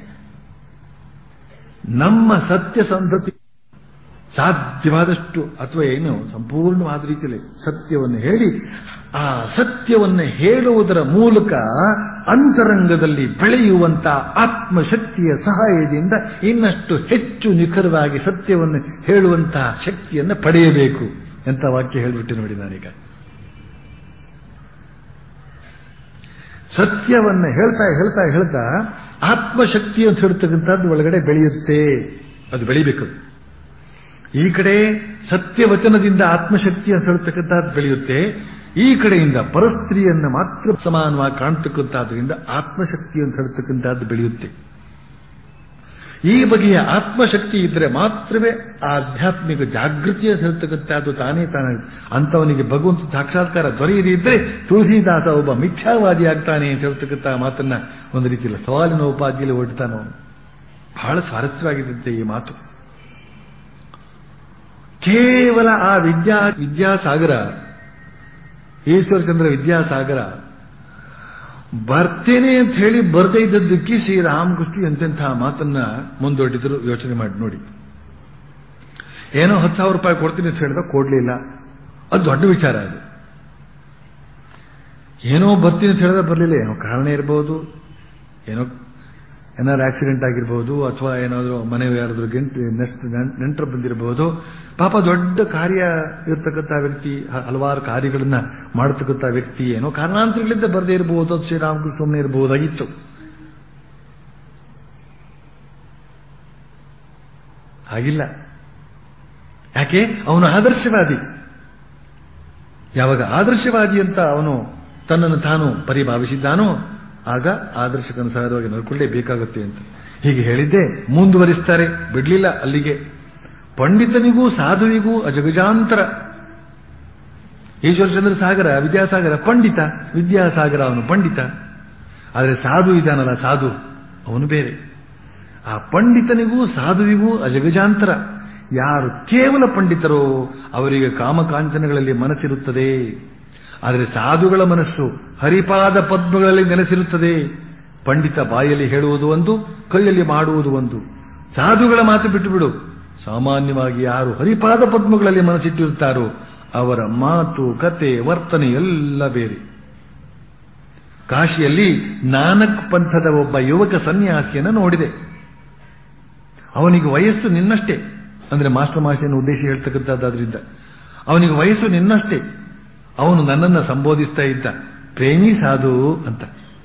ನಮ್ಮ ಸತ್ಯ ಸಂತತಿ ಸಾಧ್ಯವಾದಷ್ಟು ಅಥವಾ ಏನು ಸಂಪೂರ್ಣವಾದ ರೀತಿಯಲ್ಲಿ ಸತ್ಯವನ್ನು ಹೇಳಿ ಆ ಸತ್ಯವನ್ನು ಹೇಳುವುದರ ಮೂಲಕ ಅಂತರಂಗದಲ್ಲಿ ಬೆಳೆಯುವಂತ ಆತ್ಮಶಕ್ತಿಯ ಸಹಾಯದಿಂದ ಇನ್ನಷ್ಟು ಹೆಚ್ಚು ನಿಖರವಾಗಿ ಸತ್ಯವನ್ನು ಹೇಳುವಂತಹ ಶಕ್ತಿಯನ್ನು ಪಡೆಯಬೇಕು ಅಂತ ವಾಕ್ಯ ಹೇಳಿಬಿಟ್ಟು ನೋಡಿ ನಾನೀಗ ಸತ್ಯವನ್ನು ಹೇಳ್ತಾ ಹೇಳ್ತಾ ಹೇಳ್ತಾ ಆತ್ಮಶಕ್ತಿ ಅಂತ ಹೇಳ್ತಕ್ಕಂಥದ್ದು ಒಳಗಡೆ ಬೆಳೆಯುತ್ತೆ ಅದು ಬೆಳಿಬೇಕು ಈ ಕಡೆ ಸತ್ಯವಚನದಿಂದ ಆತ್ಮಶಕ್ತಿ ಅಂತ ಹೇಳ್ತಕ್ಕಂಥದ್ದು ಬೆಳೆಯುತ್ತೆ ಈ ಕಡೆಯಿಂದ ಪರಸ್ತ್ರೀಯನ್ನು ಮಾತ್ರ ಸಮಾನವಾಗಿ ಕಾಣ್ತಕ್ಕಂಥದ್ರಿಂದ ಆತ್ಮಶಕ್ತಿ ಅಂತ ಹೇಳ್ತಕ್ಕಂಥದ್ದು ಬೆಳೆಯುತ್ತೆ ಈ ಬಗೆಯ ಆತ್ಮಶಕ್ತಿ ಇದ್ರೆ ಮಾತ್ರವೇ ಆಧ್ಯಾತ್ಮಿಕ ಜಾಗೃತಿ ಅಂತ ಹೇಳ್ತಕ್ಕಂಥದ್ದು ತಾನೇ ತಾನೇ ಅಂತವನಿಗೆ ಭಗವಂತ ಸಾಕ್ಷಾತ್ಕಾರ ದೊರೆಯದೇ ಇದ್ರೆ ತುಳಸಿದಾಸ ಒಬ್ಬ ಮಿಥ್ಯಾವಾದಿ ಆಗ್ತಾನೆ ಅಂತ ಹೇಳ್ತಕ್ಕಂಥ ಮಾತನ್ನ ಒಂದು ರೀತಿಯಲ್ಲಿ ಸವಾಲಿನ ಉಪಾಧಿಯಲ್ಲಿ ಹೊಡ್ತಾನವನು ಬಹಳ ಸ್ವಾರಸ್ಯವಾಗಿದ್ದಂತೆ ಈ ಮಾತು ಕೇವಲ ಆ ವಿದ್ಯಾ ವಿದ್ಯಾಸಾಗರ ಈಶ್ವರಚಂದ್ರ ವಿದ್ಯಾಸಾಗರ ಬರ್ತೇನೆ ಅಂತ ಹೇಳಿ ಬರದೇ ಇದ್ದದ್ದಕ್ಕೆ ಶ್ರೀರಾಮಕೃಷ್ಣ ಎಂತೆಂಥ ಮಾತನ್ನ ಮುಂದೊಡ್ಡಿದ್ರು ಯೋಚನೆ ಮಾಡಿ ನೋಡಿ ಏನೋ ಹತ್ತು ಸಾವಿರ ರೂಪಾಯಿ ಕೊಡ್ತೀನಿ ಅಂತ ಹೇಳಿದ ಕೊಡ್ಲಿಲ್ಲ ಅದು ದೊಡ್ಡ ವಿಚಾರ ಅದು ಏನೋ ಬರ್ತೀನಿ ಅಂತ ಹೇಳಿದ್ರೆ ಬರಲಿಲ್ಲ ಏನೋ ಕಾರಣ ಇರಬಹುದು ಏನೋ ಏನಾದ್ರು ಆಕ್ಸಿಡೆಂಟ್ ಆಗಿರ್ಬೋದು ಅಥವಾ ಏನಾದರೂ ಮನೆ ಯಾರಾದ್ರೂ ಗೆಂಟ್ ನೆಂಟರು ಬಂದಿರಬಹುದು ಪಾಪ ದೊಡ್ಡ ಕಾರ್ಯ ಇರ್ತಕ್ಕಂಥ ವ್ಯಕ್ತಿ ಹ- ಹಲವಾರು ಕಾರ್ಯಗಳನ್ನ ಮಾಡತಕ್ಕಂಥ ವ್ಯಕ್ತಿ ಏನೋ ಕಾರಣಾಂತರಗಳಿಂದ ಬರದೇ ಇರಬಹುದು ಅದು ಶ್ರೀರಾಮಕೃಷ್ಣ ಸುಮ್ಮನೆ ಇರಬಹುದಾಗಿತ್ತು ಹಾಗಿಲ್ಲ ಯಾಕೆ ಅವನು ಆದರ್ಶವಾದಿ ಯಾವಾಗ ಆದರ್ಶವಾದಿ ಅಂತ ಅವನು ತನ್ನನ್ನು ತಾನು ಪರಿಭಾವಿಸಿದ್ದಾನೋ ಆಗ ಆದರ್ಶಕ್ಕನುಸಾರವಾಗಿ ನಡ್ಕೊಳ್ಳೇಬೇಕಾಗುತ್ತೆ ಅಂತ ಹೀಗೆ ಹೇಳಿದ್ದೆ ಮುಂದುವರಿಸ್ತಾರೆ ಬಿಡ್ಲಿಲ್ಲ ಅಲ್ಲಿಗೆ ಪಂಡಿತನಿಗೂ ಸಾಧುವಿಗೂ ಅಜಗಜಾಂತರ ಈಶ್ವರಚಂದ್ರ ಸಾಗರ ವಿದ್ಯಾಸಾಗರ ಪಂಡಿತ ವಿದ್ಯಾಸಾಗರ ಅವನು ಪಂಡಿತ ಆದರೆ ಸಾಧು ಇದ್ದಾನಲ್ಲ ಸಾಧು ಅವನು ಬೇರೆ ಆ ಪಂಡಿತನಿಗೂ ಸಾಧುವಿಗೂ ಅಜಗಜಾಂತರ ಯಾರು ಕೇವಲ ಪಂಡಿತರೋ ಅವರಿಗೆ ಕಾಮಕಾಂಚನಗಳಲ್ಲಿ ಮನಸ್ಸಿರುತ್ತದೆ ಆದರೆ ಸಾಧುಗಳ ಮನಸ್ಸು ಹರಿಪಾದ ಪದ್ಮಗಳಲ್ಲಿ ನೆಲೆಸಿರುತ್ತದೆ ಪಂಡಿತ ಬಾಯಲ್ಲಿ ಹೇಳುವುದು ಒಂದು ಕೈಯಲ್ಲಿ ಮಾಡುವುದು ಒಂದು ಸಾಧುಗಳ ಮಾತು ಬಿಟ್ಟು ಬಿಡು ಸಾಮಾನ್ಯವಾಗಿ ಯಾರು ಹರಿಪಾದ ಪದ್ಮಗಳಲ್ಲಿ ಮನಸ್ಸಿಟ್ಟಿರುತ್ತಾರೋ ಅವರ ಮಾತು ಕತೆ ವರ್ತನೆ ಎಲ್ಲ ಬೇರೆ ಕಾಶಿಯಲ್ಲಿ ನಾನಕ್ ಪಂಥದ ಒಬ್ಬ ಯುವಕ ಸನ್ಯಾಸಿಯನ್ನು ನೋಡಿದೆ ಅವನಿಗೆ ವಯಸ್ಸು ನಿನ್ನಷ್ಟೇ ಅಂದ್ರೆ ಮಾಸ್ಟರ್ ಮಾಸ್ಟರ್ ಉದ್ದೇಶ ಹೇಳ್ತಕ್ಕಂಥದ್ದಾದ್ರಿಂದ ಅವನಿಗೆ ವಯಸ್ಸು ನಿನ್ನಷ್ಟೇ ಅವನು ನನ್ನನ್ನು ಸಂಬೋಧಿಸ್ತಾ ಇದ್ದ ಪ್ರೇಮಿ ಸಾಧು ಅಂತ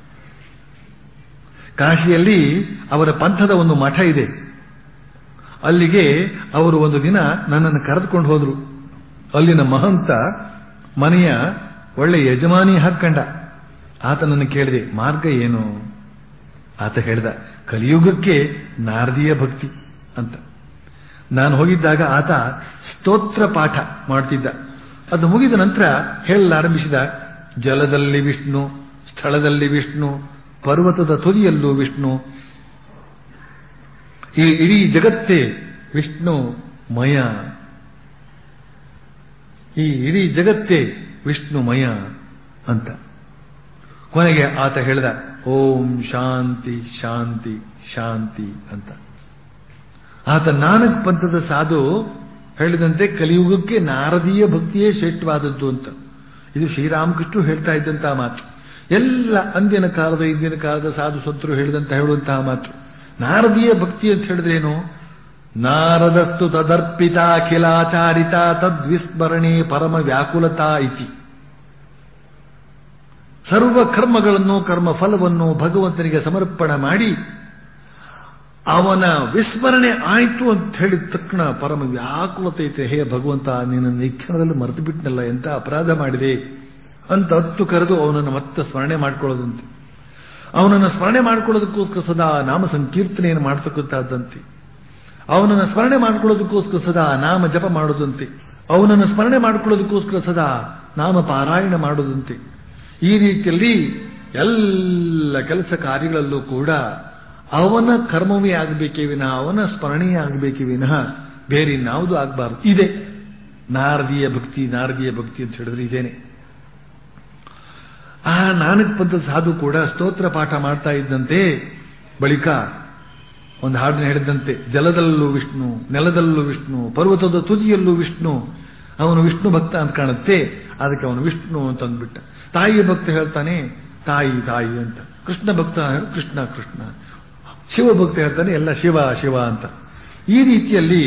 ಕಾಶಿಯಲ್ಲಿ ಅವರ ಪಂಥದ ಒಂದು ಮಠ ಇದೆ ಅಲ್ಲಿಗೆ ಅವರು ಒಂದು ದಿನ ನನ್ನನ್ನು ಕರೆದುಕೊಂಡು ಹೋದ್ರು ಅಲ್ಲಿನ ಮಹಂತ ಮನೆಯ ಒಳ್ಳೆ ಯಜಮಾನಿ ಹಾಕ್ಕಂಡ ಆತನನ್ನು ಕೇಳಿದೆ ಮಾರ್ಗ ಏನು ಆತ ಹೇಳ್ದ ಕಲಿಯುಗಕ್ಕೆ ನಾರದೀಯ ಭಕ್ತಿ ಅಂತ ನಾನು ಹೋಗಿದ್ದಾಗ ಆತ ಸ್ತೋತ್ರ ಪಾಠ ಮಾಡ್ತಿದ್ದ ಅದು ಮುಗಿದ ನಂತರ ಹೇಳಲಾರಂಭಿಸಿದ ಜಲದಲ್ಲಿ ವಿಷ್ಣು ಸ್ಥಳದಲ್ಲಿ ವಿಷ್ಣು ಪರ್ವತದ ತುದಿಯಲ್ಲೂ ವಿಷ್ಣು ಈ ಇಡೀ ಜಗತ್ತೇ ವಿಷ್ಣು ಮಯ ಈ ಇಡೀ ಜಗತ್ತೇ ವಿಷ್ಣುಮಯ ಅಂತ ಕೊನೆಗೆ ಆತ ಹೇಳ್ದ ಓಂ ಶಾಂತಿ ಶಾಂತಿ ಶಾಂತಿ ಅಂತ ಆತ ನಾನಕ್ ಪಂಥದ ಸಾಧು ಹೇಳಿದಂತೆ ಕಲಿಯುಗಕ್ಕೆ ನಾರದೀಯ ಭಕ್ತಿಯೇ ಶ್ರೇಷ್ಠವಾದದ್ದು ಅಂತ ಇದು ಶ್ರೀರಾಮಕೃಷ್ಣ ಹೇಳ್ತಾ ಇದ್ದಂತಹ ಮಾತು ಎಲ್ಲ ಅಂದಿನ ಕಾಲದ ಇಂದಿನ ಕಾಲದ ಸಾಧು ಸಂತರು ಹೇಳಿದಂತ ಹೇಳುವಂತಹ ಮಾತು ನಾರದೀಯ ಭಕ್ತಿ ಅಂತ ಹೇಳಿದ್ರೇನು ನಾರದಸ್ತು ತದರ್ಪಿತಾಖಿಲಾಚಾರಿತ ತದ್ವಿಸ್ಮರಣೆ ಪರಮ ವ್ಯಾಕುಲತಾ ಇತಿ ಸರ್ವ ಕರ್ಮಗಳನ್ನು ಕರ್ಮ ಫಲವನ್ನು ಭಗವಂತನಿಗೆ ಸಮರ್ಪಣೆ ಮಾಡಿ ಅವನ ವಿಸ್ಮರಣೆ ಆಯಿತು ಅಂತ ಹೇಳಿದ ತಕ್ಷಣ ಪರಮ ವ್ಯಾಕುಲತೆ ಐತೆ ಹೇ ಭಗವಂತ ನಿನ್ನ ನಿಕ್ಷಣದಲ್ಲಿ ಮರೆತು ಬಿಟ್ಟನಲ್ಲ ಎಂತ ಅಪರಾಧ ಮಾಡಿದೆ ಅಂತ ಹತ್ತು ಕರೆದು ಅವನನ್ನು ಮತ್ತೆ ಸ್ಮರಣೆ ಮಾಡ್ಕೊಳ್ಳೋದಂತೆ ಅವನನ್ನು ಸ್ಮರಣೆ ಮಾಡ್ಕೊಳ್ಳೋದಕ್ಕೋಸ್ಕರ ಸದಾ ನಾಮ ಸಂಕೀರ್ತನೆಯನ್ನು ಮಾಡ್ತಕ್ಕಂಥದ್ದಂತೆ ಅವನನ್ನು ಸ್ಮರಣೆ ಮಾಡ್ಕೊಳ್ಳೋದಕ್ಕೋಸ್ಕರ ಸದಾ ನಾಮ ಜಪ ಮಾಡೋದಂತೆ ಅವನನ್ನು ಸ್ಮರಣೆ ಮಾಡ್ಕೊಳ್ಳೋದಕ್ಕೋಸ್ಕರ ಸದಾ ನಾಮ ಪಾರಾಯಣ ಮಾಡೋದಂತೆ ಈ ರೀತಿಯಲ್ಲಿ ಎಲ್ಲ ಕೆಲಸ ಕಾರ್ಯಗಳಲ್ಲೂ ಕೂಡ ಅವನ ಕರ್ಮವೇ ಆಗಬೇಕೇ ವಿನಃ ಅವನ ಸ್ಮರಣೆಯೇ ಆಗಬೇಕೇ ವಿನಃ ಬೇರೆ ಇನ್ಯಾವುದೂ ಆಗಬಾರ್ದು ಇದೆ ನಾರದೀಯ ಭಕ್ತಿ ನಾರದೀಯ ಭಕ್ತಿ ಅಂತ ಹೇಳಿದ್ರೆ ಇದೇನೆ ಆ ನಾನಕ್ ಪಂಥ ಸಾಧು ಕೂಡ ಸ್ತೋತ್ರ ಪಾಠ ಮಾಡ್ತಾ ಇದ್ದಂತೆ ಬಳಿಕ ಒಂದು ಹಾಡನ್ನು ಹೇಳಿದಂತೆ ಜಲದಲ್ಲೂ ವಿಷ್ಣು ನೆಲದಲ್ಲೂ ವಿಷ್ಣು ಪರ್ವತದ ತುದಿಯಲ್ಲೂ ವಿಷ್ಣು ಅವನು ವಿಷ್ಣು ಭಕ್ತ ಅಂತ ಕಾಣುತ್ತೆ ಅದಕ್ಕೆ ಅವನು ವಿಷ್ಣು ಅಂತ ಅಂದ್ಬಿಟ್ಟ ತಾಯಿ ಭಕ್ತ ಹೇಳ್ತಾನೆ ತಾಯಿ ತಾಯಿ ಅಂತ ಕೃಷ್ಣ ಭಕ್ತ ಹೇಳಿ ಕೃಷ್ಣ ಕೃಷ್ಣ ಶಿವ ಭಕ್ತ ಹೇಳ್ತಾನೆ ಎಲ್ಲ ಶಿವ ಶಿವ ಅಂತ ಈ ರೀತಿಯಲ್ಲಿ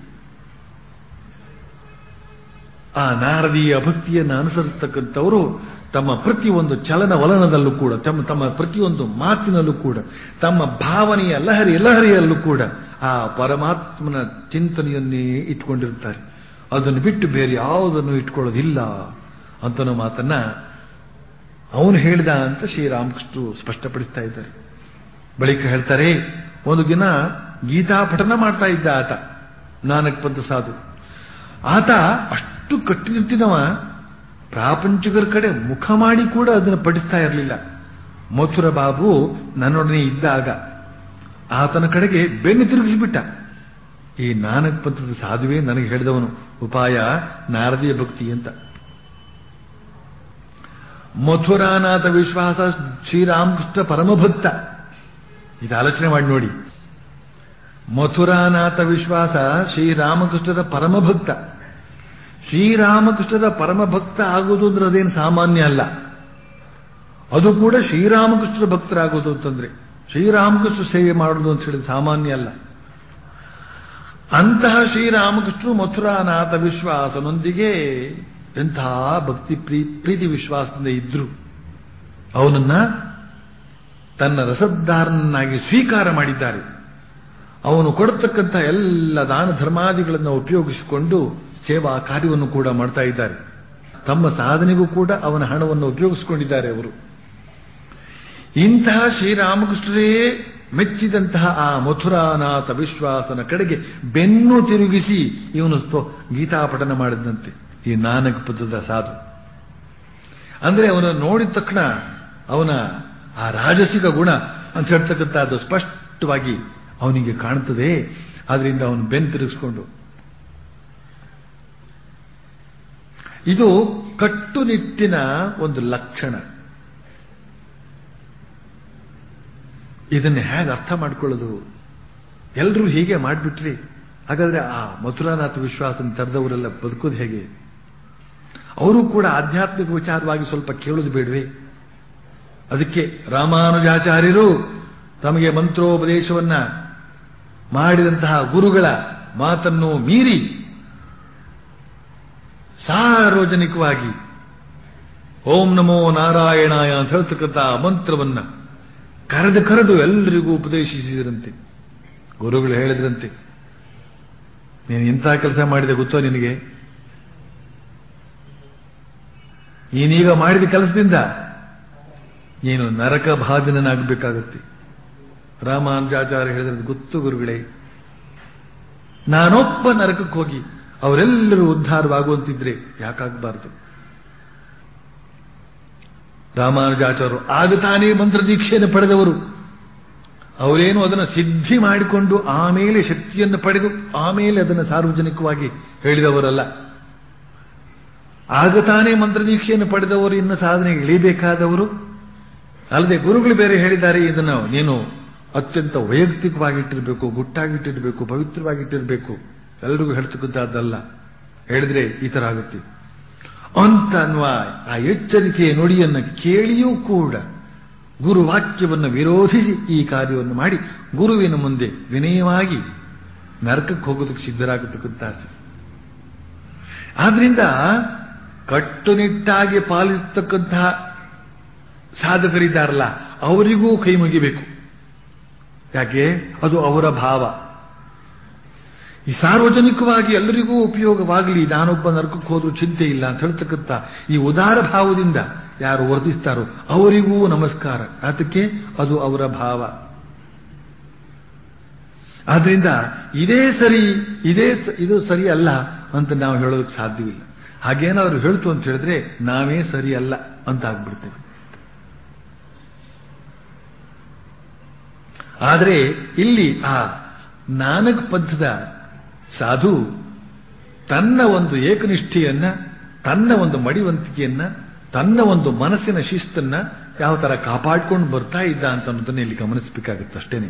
ಆ ನಾರದೀಯ ಭಕ್ತಿಯನ್ನು ಅನುಸರಿಸತಕ್ಕಂಥವರು ತಮ್ಮ ಪ್ರತಿಯೊಂದು ಚಲನವಲನದಲ್ಲೂ ಕೂಡ ತಮ್ಮ ತಮ್ಮ ಪ್ರತಿಯೊಂದು ಮಾತಿನಲ್ಲೂ ಕೂಡ ತಮ್ಮ ಭಾವನೆಯ ಲಹರಿ ಲಹರಿಯಲ್ಲೂ ಕೂಡ ಆ ಪರಮಾತ್ಮನ ಚಿಂತನೆಯನ್ನೇ ಇಟ್ಕೊಂಡಿರ್ತಾರೆ ಅದನ್ನು ಬಿಟ್ಟು ಬೇರೆ ಯಾವುದನ್ನು ಇಟ್ಕೊಳ್ಳೋದಿಲ್ಲ ಅಂತನೋ ಮಾತನ್ನ ಅವನು ಹೇಳಿದ ಅಂತ ಶ್ರೀರಾಮಕೃಷ್ಣರು ಸ್ಪಷ್ಟಪಡಿಸ್ತಾ ಇದ್ದಾರೆ ಬಳಿಕ ಹೇಳ್ತಾರೆ ಒಂದು ದಿನ ಗೀತಾ ಪಠನ ಮಾಡ್ತಾ ಇದ್ದ ಆತ ನಾನಕ್ ಪಂಥ ಸಾಧು ಆತ ಅಷ್ಟು ಕಟ್ಟುನಿಟ್ಟಿನವ ಪ್ರಾಪಂಚಿಕರ ಕಡೆ ಮುಖ ಮಾಡಿ ಕೂಡ ಅದನ್ನು ಪಠಿಸ್ತಾ ಇರಲಿಲ್ಲ ಮಥುರ ಬಾಬು ನನ್ನೊಡನೆ ಇದ್ದಾಗ ಆತನ ಕಡೆಗೆ ಬೆನ್ನು ತಿರುಗಿಸಿಬಿಟ್ಟ ಈ ನಾನಕ್ ಪಂಥದ ಸಾಧುವೇ ನನಗೆ ಹೇಳಿದವನು ಉಪಾಯ ನಾರದೀಯ ಭಕ್ತಿ ಅಂತ ಮಥುರಾನಾಥ ವಿಶ್ವಾಸ ಶ್ರೀರಾಮಕೃಷ್ಣ ಪರಮಭಕ್ತ ಇದು ಆಲೋಚನೆ ಮಾಡಿ ನೋಡಿ ಮಥುರಾನಾಥ ವಿಶ್ವಾಸ ಶ್ರೀರಾಮಕೃಷ್ಣರ ಪರಮಭಕ್ತ ಶ್ರೀರಾಮಕೃಷ್ಣರ ಪರಮಭಕ್ತ ಆಗುವುದು ಅಂದ್ರೆ ಅದೇನು ಸಾಮಾನ್ಯ ಅಲ್ಲ ಅದು ಕೂಡ ಶ್ರೀರಾಮಕೃಷ್ಣರ ಭಕ್ತರಾಗೋದು ಅಂತಂದ್ರೆ ಶ್ರೀರಾಮಕೃಷ್ಣ ಸೇವೆ ಮಾಡುವುದು ಅಂತ ಹೇಳಿದ್ರೆ ಸಾಮಾನ್ಯ ಅಲ್ಲ ಅಂತಹ ಶ್ರೀರಾಮಕೃಷ್ಣರು ಮಥುರಾನಾಥ ವಿಶ್ವಾಸನೊಂದಿಗೆ ಎಂತಹ ಭಕ್ತಿ ಪ್ರೀ- ಪ್ರೀತಿ ವಿಶ್ವಾಸದಿಂದ ಇದ್ರು ಅವನನ್ನ ತನ್ನ ರಸದ್ದಾರನನ್ನಾಗಿ ಸ್ವೀಕಾರ ಮಾಡಿದ್ದಾರೆ ಅವನು ಕೊಡತಕ್ಕಂಥ ಎಲ್ಲ ದಾನ ಧರ್ಮಾದಿಗಳನ್ನು ಉಪಯೋಗಿಸಿಕೊಂಡು ಸೇವಾ ಕಾರ್ಯವನ್ನು ಕೂಡ ಮಾಡ್ತಾ ಇದ್ದಾರೆ ತಮ್ಮ ಸಾಧನೆಗೂ ಕೂಡ ಅವನ ಹಣವನ್ನು ಉಪಯೋಗಿಸಿಕೊಂಡಿದ್ದಾರೆ ಅವರು ಇಂತಹ ಶ್ರೀರಾಮಕೃಷ್ಣರೇ ಮೆಚ್ಚಿದಂತಹ ಆ ಮಥುರಾನಾಥ ವಿಶ್ವಾಸನ ಕಡೆಗೆ ಬೆನ್ನು ತಿರುಗಿಸಿ ಇವನು ಸ್ವ- ಗೀತಾಪಠನ ಮಾಡಿದಂತೆ ಈ ನಾನಕ ಪದದ ಸಾಧು ಅಂದ್ರೆ ಅವನು ನೋಡಿದ ತಕ್ಷಣ ಅವನ ಆ ರಾಜಸಿಕ ಗುಣ ಅಂತ ಹೇಳ್ತಕ್ಕಂಥದ್ದು ಸ್ಪಷ್ಟವಾಗಿ ಅವನಿಗೆ ಕಾಣುತ್ತದೆ ಆದ್ರಿಂದ ಅವನು ಬೆನ್ನು ತಿರುಗಿಸ್ಕೊಂಡು ಇದು ಕಟ್ಟುನಿಟ್ಟಿನ ಒಂದು ಲಕ್ಷಣ ಇದನ್ನು ಹೇಗೆ ಅರ್ಥ ಮಾಡ್ಕೊಳ್ಳೋದು ಎಲ್ಲರೂ ಹೀಗೆ ಮಾಡಿಬಿಟ್ರಿ ಹಾಗಾದ್ರೆ ಆ ಮಥುರಾನಾಥ ವಿಶ್ವಾಸನ ತರದವರೆಲ್ಲ ಬದುಕೋದು ಹೇಗೆ ಅವರು ಕೂಡ ಆಧ್ಯಾತ್ಮಿಕ ವಿಚಾರವಾಗಿ ಸ್ವಲ್ಪ ಕೇಳೋದು ಬೇಡವೆ ಅದಕ್ಕೆ ರಾಮಾನುಜಾಚಾರ್ಯರು ತಮಗೆ ಮಂತ್ರೋಪದೇಶವನ್ನ ಮಾಡಿದಂತಹ ಗುರುಗಳ ಮಾತನ್ನು ಮೀರಿ ಸಾರ್ವಜನಿಕವಾಗಿ ಓಂ ನಮೋ ನಾರಾಯಣಾಯ ಅಂತ ಹೇಳ್ತಕ್ಕಂಥ ಮಂತ್ರವನ್ನ ಕರೆದು ಕರೆದು ಎಲ್ಲರಿಗೂ ಉಪದೇಶಿಸಿದ್ರಂತೆ ಗುರುಗಳು ಹೇಳಿದ್ರಂತೆ ನೀನು ಇಂಥ ಕೆಲಸ ಮಾಡಿದೆ ಗೊತ್ತೋ ನಿನಗೆ ನೀನೀಗ ಮಾಡಿದ ಕೆಲಸದಿಂದ ನೀನು ನರಕ ಬಾಧಿನನಾಗಬೇಕಾಗತ್ತೆ ರಾಮಾನುಜಾಚಾರ್ಯ ಹೇಳಿದ್ರೆ ಗೊತ್ತು ಗುರುಗಳೇ ನಾನೊಬ್ಬ ನರಕಕ್ಕೆ ಹೋಗಿ ಅವರೆಲ್ಲರೂ ಉದ್ಧಾರವಾಗುವಂತಿದ್ರೆ ಯಾಕಾಗಬಾರದು ರಾಮಾನುಜಾಚಾರ್ಯರು ಆಗ ತಾನೇ ಮಂತ್ರ ದೀಕ್ಷೆಯನ್ನು ಪಡೆದವರು ಅವರೇನು ಅದನ್ನು ಸಿದ್ಧಿ ಮಾಡಿಕೊಂಡು ಆಮೇಲೆ ಶಕ್ತಿಯನ್ನು ಪಡೆದು ಆಮೇಲೆ ಅದನ್ನು ಸಾರ್ವಜನಿಕವಾಗಿ ಹೇಳಿದವರಲ್ಲ ಆಗ ತಾನೇ ಮಂತ್ರದೀಕ್ಷೆಯನ್ನು ಪಡೆದವರು ಇನ್ನು ಸಾಧನೆಗೆ ಇಳಿಬೇಕಾದವರು ಅಲ್ಲದೆ ಗುರುಗಳು ಬೇರೆ ಹೇಳಿದ್ದಾರೆ ಇದನ್ನು ನೀನು ಅತ್ಯಂತ ವೈಯಕ್ತಿಕವಾಗಿಟ್ಟಿರಬೇಕು ಗುಟ್ಟಾಗಿಟ್ಟಿರಬೇಕು ಪವಿತ್ರವಾಗಿಟ್ಟಿರಬೇಕು ಎಲ್ರಿಗೂ ಹೇಳ್ತಕ್ಕಂಥದ್ದಲ್ಲ ಹೇಳಿದ್ರೆ ಈ ತರ ಆಗುತ್ತೆ ಅಂತ ಅನ್ನುವ ಆ ಎಚ್ಚರಿಕೆಯ ನುಡಿಯನ್ನು ಕೇಳಿಯೂ ಕೂಡ ಗುರು ವಾಕ್ಯವನ್ನು ವಿರೋಧಿಸಿ ಈ ಕಾರ್ಯವನ್ನು ಮಾಡಿ ಗುರುವಿನ ಮುಂದೆ ವಿನಯವಾಗಿ ನರಕಕ್ಕೆ ಹೋಗೋದಕ್ಕೆ ಸಿದ್ಧರಾಗತಕ್ಕಂಥ ಆದ್ರಿಂದ ಕಟ್ಟುನಿಟ್ಟಾಗಿ ಪಾಲಿಸತಕ್ಕಂತಹ ಸಾಧಕರಿದ್ದಾರಲ್ಲ ಅವರಿಗೂ ಕೈ ಮುಗಿಬೇಕು ಯಾಕೆ ಅದು ಅವರ ಭಾವ ಈ ಸಾರ್ವಜನಿಕವಾಗಿ ಎಲ್ಲರಿಗೂ ಉಪಯೋಗವಾಗಲಿ ನಾನೊಬ್ಬ ನರಕಕ್ಕೆ ಹೋದ್ರೂ ಚಿಂತೆ ಇಲ್ಲ ಅಂತ ಹೇಳ್ತಕ್ಕಂಥ ಈ ಉದಾರ ಭಾವದಿಂದ ಯಾರು ವರ್ತಿಸ್ತಾರೋ ಅವರಿಗೂ ನಮಸ್ಕಾರ ಅದಕ್ಕೆ ಅದು ಅವರ ಭಾವ ಆದ್ರಿಂದ ಇದೇ ಸರಿ ಇದೇ ಸ- ಇದು ಸರಿ ಅಲ್ಲ ಅಂತ ನಾವು ಹೇಳೋದಕ್ಕೆ ಸಾಧ್ಯವಿಲ್ಲ ಹಾಗೇನಾದ್ರು ಹೇಳ್ತು ಅಂತ ಹೇಳಿದ್ರೆ ನಾವೇ ಸರಿ ಅಲ್ಲ ಅಂತ ಆಗ್ಬಿಡ್ತೇವೆ ಆದರೆ ಇಲ್ಲಿ ಆ ನಾನಕ್ ಪಂಥದ ಸಾಧು ತನ್ನ ಒಂದು ಏಕನಿಷ್ಠೆಯನ್ನ ತನ್ನ ಒಂದು ಮಡಿವಂತಿಕೆಯನ್ನ ತನ್ನ ಒಂದು ಮನಸ್ಸಿನ ಶಿಸ್ತನ್ನ ಯಾವ ತರ ಕಾಪಾಡ್ಕೊಂಡು ಬರ್ತಾ ಇದ್ದ ಅಂತ ಅನ್ನೋದನ್ನ ಇಲ್ಲಿ ಗಮನಿಸಬೇಕಾಗುತ್ತೆ ಅಷ್ಟೇನೆ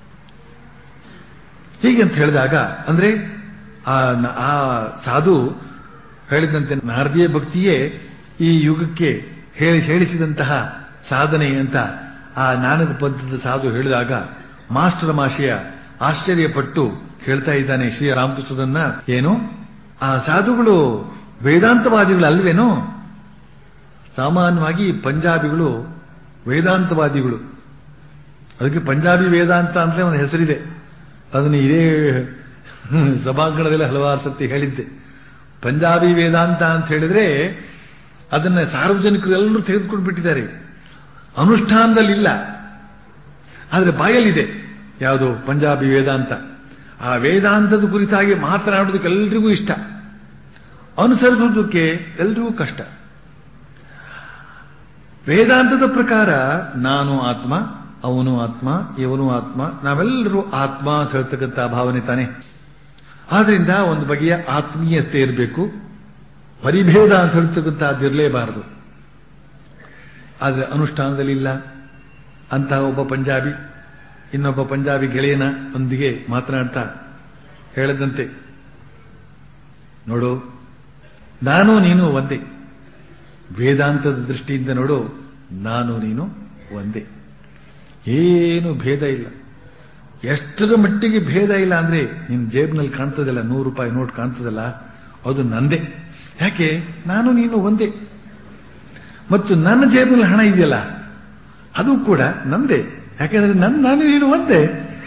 ಹೀಗೆ ಅಂತ ಹೇಳಿದಾಗ ಅಂದ್ರೆ ಆ ನ- ಆ ಸಾಧು ಹೇಳಿದಂತೆ ನಾರದೀಯ ಭಕ್ತಿಯೇ ಈ ಯುಗಕ್ಕೆ ಹೇಳಿ ಹೇಳಿಸಿದಂತಹ ಸಾಧನೆ ಅಂತ ಆ ನಾನಕ ಪದ್ಧತಿ ಸಾಧು ಹೇಳಿದಾಗ ಮಾಸ್ಟರ್ ಮಾಶಿಯ ಆಶ್ಚರ್ಯಪಟ್ಟು ಹೇಳ್ತಾ ಇದ್ದಾನೆ ಶ್ರೀರಾಮಕೃಷ್ಣದನ್ನ ಏನು ಆ ಸಾಧುಗಳು ವೇದಾಂತವಾದಿಗಳು ಅಲ್ವೇನೋ ಸಾಮಾನ್ಯವಾಗಿ ಪಂಜಾಬಿಗಳು ವೇದಾಂತವಾದಿಗಳು ಅದಕ್ಕೆ ಪಂಜಾಬಿ ವೇದಾಂತ ಅಂತಲೇ ಒಂದು ಹೆಸರಿದೆ ಅದನ್ನು ಇದೇ ಸಭಾಂಗಣದಲ್ಲಿ ಹಲವಾರು ಸತಿ ಹೇಳಿದ್ದೆ ಪಂಜಾಬಿ ವೇದಾಂತ ಅಂತ ಹೇಳಿದ್ರೆ ಅದನ್ನ ಸಾರ್ವಜನಿಕರು ಎಲ್ಲರೂ ತೆಗೆದುಕೊಂಡು ಬಿಟ್ಟಿದ್ದಾರೆ ಅನುಷ್ಠಾನದಲ್ಲಿ ಇಲ್ಲ ಆದರೆ ಬಾಯಲ್ಲಿದೆ ಯಾವುದು ಪಂಜಾಬಿ ವೇದಾಂತ ಆ ವೇದಾಂತದ ಕುರಿತಾಗಿ ಮಾತನಾಡೋದಕ್ಕೆ ಎಲ್ರಿಗೂ ಇಷ್ಟ ಅನುಸರಿಸುವುದಕ್ಕೆ ಎಲ್ರಿಗೂ ಕಷ್ಟ ವೇದಾಂತದ ಪ್ರಕಾರ ನಾನು ಆತ್ಮ ಅವನು ಆತ್ಮ ಇವನು ಆತ್ಮ ನಾವೆಲ್ಲರೂ ಆತ್ಮ ಅಂತ ಹೇಳ್ತಕ್ಕಂಥ ಭಾವನೆ ತಾನೆ ಆದ್ರಿಂದ ಒಂದು ಬಗೆಯ ಆತ್ಮೀಯತೆ ಇರಬೇಕು ಪರಿಭೇದ ಅಂತ ಹೇಳ್ತಕ್ಕಂಥದ್ದಿರಲೇಬಾರದು ಆದರೆ ಅನುಷ್ಠಾನದಲ್ಲಿ ಇಲ್ಲ ಅಂತಹ ಒಬ್ಬ ಪಂಜಾಬಿ ಇನ್ನೊಬ್ಬ ಪಂಜಾಬಿ ಗೆಳೆಯನ ಒಂದಿಗೆ ಮಾತನಾಡ್ತಾ ಹೇಳದಂತೆ ನೋಡು ನಾನು ನೀನು ಒಂದೇ ವೇದಾಂತದ ದೃಷ್ಟಿಯಿಂದ ನೋಡು ನಾನು ನೀನು ಒಂದೇ ಏನು ಭೇದ ಇಲ್ಲ ಎಷ್ಟರ ಮಟ್ಟಿಗೆ ಭೇದ ಇಲ್ಲ ಅಂದ್ರೆ ನಿನ್ ಜೇಬ್ನಲ್ಲಿ ಕಾಣ್ತದಲ್ಲ ನೂರು ರೂಪಾಯಿ ನೋಟ್ ಕಾಣ್ತದಲ್ಲ ಅದು ನಂದೇ ಯಾಕೆ ನಾನು ನೀನು ಒಂದೇ ಮತ್ತು ನನ್ನ ಜೇಬಿನಲ್ಲಿ ಹಣ ಇದೆಯಲ್ಲ ಅದು ಕೂಡ ನಂದೇ ಯಾಕೆಂದ್ರೆ ನನ್ನ ನಾನು ನೀನು ಒಂದೇ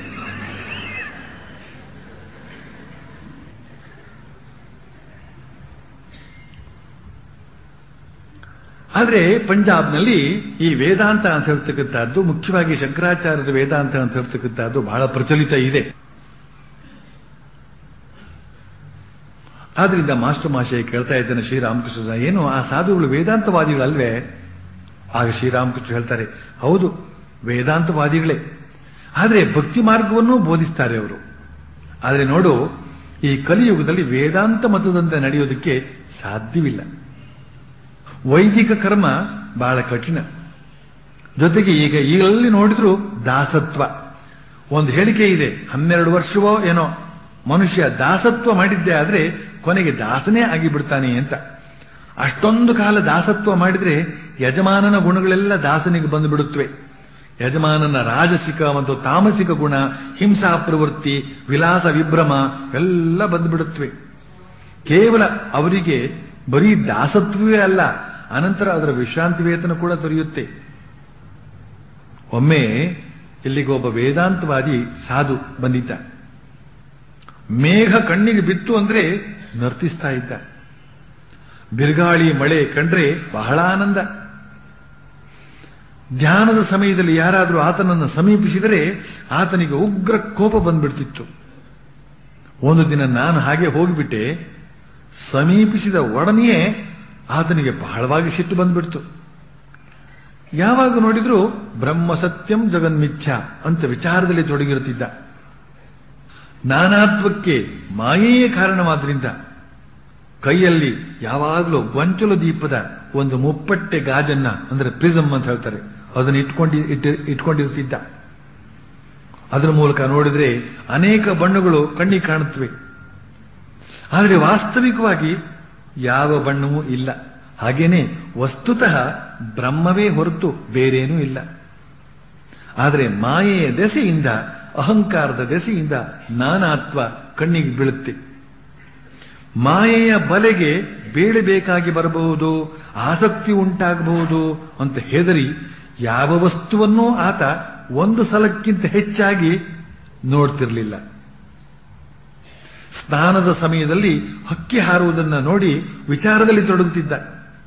ಆದ್ರೆ ಪಂಜಾಬ್ನಲ್ಲಿ ಈ ವೇದಾಂತ ಅಂತ ಹೇಳ್ತಕ್ಕಂಥದ್ದು ಮುಖ್ಯವಾಗಿ ಶಂಕರಾಚಾರ್ಯರ ವೇದಾಂತ ಅಂತ ಹೇಳ್ತಕ್ಕಂಥದ್ದು ಬಹಳ ಪ್ರಚಲಿತ ಇದೆ ಆದ್ರಿಂದ ಮಾಸ್ಟರ್ ಮಾಶಯ ಕೇಳ್ತಾ ಇದ್ದಾನೆ ಶ್ರೀರಾಮಕೃಷ್ಣ ಏನು ಆ ಸಾಧುಗಳು ವೇದಾಂತವಾದಿಗಳಲ್ವೇ ಆಗ ಶ್ರೀರಾಮಕೃಷ್ಣ ಹೇಳ್ತಾರೆ ಹೌದು ವೇದಾಂತವಾದಿಗಳೇ ಆದರೆ ಭಕ್ತಿ ಮಾರ್ಗವನ್ನೂ ಬೋಧಿಸ್ತಾರೆ ಅವರು ಆದರೆ ನೋಡು ಈ ಕಲಿಯುಗದಲ್ಲಿ ವೇದಾಂತ ಮತದಂತೆ ನಡೆಯೋದಕ್ಕೆ ಸಾಧ್ಯವಿಲ್ಲ ವೈದಿಕ ಕರ್ಮ ಬಹಳ ಕಠಿಣ ಜೊತೆಗೆ ಈಗ ಈಗಲ್ಲಿ ನೋಡಿದ್ರು ದಾಸತ್ವ ಒಂದು ಹೇಳಿಕೆ ಇದೆ ಹನ್ನೆರಡು ವರ್ಷವೋ ಏನೋ ಮನುಷ್ಯ ದಾಸತ್ವ ಮಾಡಿದ್ದೆ ಆದ್ರೆ ಕೊನೆಗೆ ದಾಸನೇ ಆಗಿಬಿಡ್ತಾನೆ ಅಂತ ಅಷ್ಟೊಂದು ಕಾಲ ದಾಸತ್ವ ಮಾಡಿದ್ರೆ ಯಜಮಾನನ ಗುಣಗಳೆಲ್ಲ ದಾಸನಿಗೆ ಬಂದು ಬಿಡುತ್ತವೆ ಯಜಮಾನನ ರಾಜಸಿಕ ಮತ್ತು ತಾಮಸಿಕ ಗುಣ ಹಿಂಸಾ ಪ್ರವೃತ್ತಿ ವಿಲಾಸ ವಿಭ್ರಮ ಎಲ್ಲ ಬಂದುಬಿಡುತ್ತವೆ ಕೇವಲ ಅವರಿಗೆ ಬರೀ ದಾಸತ್ವವೇ ಅಲ್ಲ ಅನಂತರ ಅದರ ವಿಶ್ರಾಂತಿ ವೇತನ ಕೂಡ ದೊರೆಯುತ್ತೆ ಒಮ್ಮೆ ಇಲ್ಲಿಗೆ ಒಬ್ಬ ವೇದಾಂತವಾದಿ ಸಾಧು ಬಂದಿದ್ದ ಮೇಘ ಕಣ್ಣಿಗೆ ಬಿತ್ತು ಅಂದ್ರೆ ನರ್ತಿಸ್ತಾ ಇದ್ದ ಬಿರುಗಾಳಿ ಮಳೆ ಕಂಡ್ರೆ ಬಹಳ ಆನಂದ ಧ್ಯಾನದ ಸಮಯದಲ್ಲಿ ಯಾರಾದರೂ ಆತನನ್ನು ಸಮೀಪಿಸಿದರೆ ಆತನಿಗೆ ಉಗ್ರ ಕೋಪ ಬಂದ್ಬಿಡ್ತಿತ್ತು ಒಂದು ದಿನ ನಾನು ಹಾಗೆ ಹೋಗಿಬಿಟ್ಟೆ ಸಮೀಪಿಸಿದ ಒಡನೆಯೇ ಆತನಿಗೆ ಬಹಳವಾಗಿ ಸಿಟ್ಟು ಬಂದ್ಬಿಡ್ತು ಯಾವಾಗ ನೋಡಿದ್ರೂ ಬ್ರಹ್ಮ ಸತ್ಯಂ ಜಗನ್ಮಿಥ್ಯ ಅಂತ ವಿಚಾರದಲ್ಲಿ ತೊಡಗಿರುತ್ತಿದ್ದ ನಾನಾತ್ವಕ್ಕೆ ಮಾಯೆಯೇ ಕಾರಣವಾದ್ರಿಂದ ಕೈಯಲ್ಲಿ ಯಾವಾಗಲೂ ಗೊಂಚಲು ದೀಪದ ಒಂದು ಮುಪ್ಪಟ್ಟೆ ಗಾಜನ್ನ ಅಂದ್ರೆ ಪ್ರಿಸಮ್ ಅಂತ ಹೇಳ್ತಾರೆ ಅದನ್ನು ಇಟ್ಕೊಂಡಿ ಇಟ್ಕೊಂಡಿರ್ತಿದ್ದ ಅದರ ಮೂಲಕ ನೋಡಿದ್ರೆ ಅನೇಕ ಬಣ್ಣಗಳು ಕಣ್ಣಿಗೆ ಕಾಣುತ್ತವೆ ಆದರೆ ವಾಸ್ತವಿಕವಾಗಿ ಯಾವ ಬಣ್ಣವೂ ಇಲ್ಲ ಹಾಗೇನೆ ವಸ್ತುತಃ ಬ್ರಹ್ಮವೇ ಹೊರತು ಬೇರೇನೂ ಇಲ್ಲ ಆದರೆ ಮಾಯೆಯ ದೆಸೆಯಿಂದ ಅಹಂಕಾರದ ದೆಸೆಯಿಂದ ನಾನಾತ್ವ ಕಣ್ಣಿಗೆ ಬೀಳುತ್ತೆ ಮಾಯೆಯ ಬಲೆಗೆ ಬೀಳಬೇಕಾಗಿ ಬರಬಹುದು ಆಸಕ್ತಿ ಉಂಟಾಗಬಹುದು ಅಂತ ಹೆದರಿ ಯಾವ ವಸ್ತುವನ್ನೂ ಆತ ಒಂದು ಸಲಕ್ಕಿಂತ ಹೆಚ್ಚಾಗಿ ನೋಡ್ತಿರಲಿಲ್ಲ ಸ್ನಾನದ ಸಮಯದಲ್ಲಿ ಹಕ್ಕಿ ಹಾರುವುದನ್ನು ನೋಡಿ ವಿಚಾರದಲ್ಲಿ ತೊಡಗುತ್ತಿದ್ದ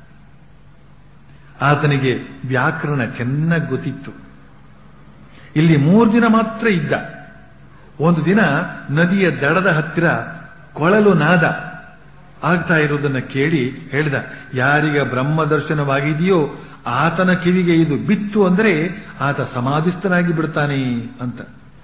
ಆತನಿಗೆ ವ್ಯಾಕರಣ ಚೆನ್ನಾಗಿ ಗೊತ್ತಿತ್ತು ಇಲ್ಲಿ ಮೂರು ದಿನ ಮಾತ್ರ ಇದ್ದ ಒಂದು ದಿನ ನದಿಯ ದಡದ ಹತ್ತಿರ ಕೊಳಲು ನಾದ ಆಗ್ತಾ ಇರುವುದನ್ನು ಕೇಳಿ ಹೇಳಿದ ಯಾರಿಗ ಬ್ರಹ್ಮ ದರ್ಶನವಾಗಿದೆಯೋ ಆತನ ಕಿವಿಗೆ ಇದು ಬಿತ್ತು ಅಂದರೆ ಆತ ಸಮಾಧಿಸ್ಥನಾಗಿ ಬಿಡ್ತಾನೆ ಅಂತ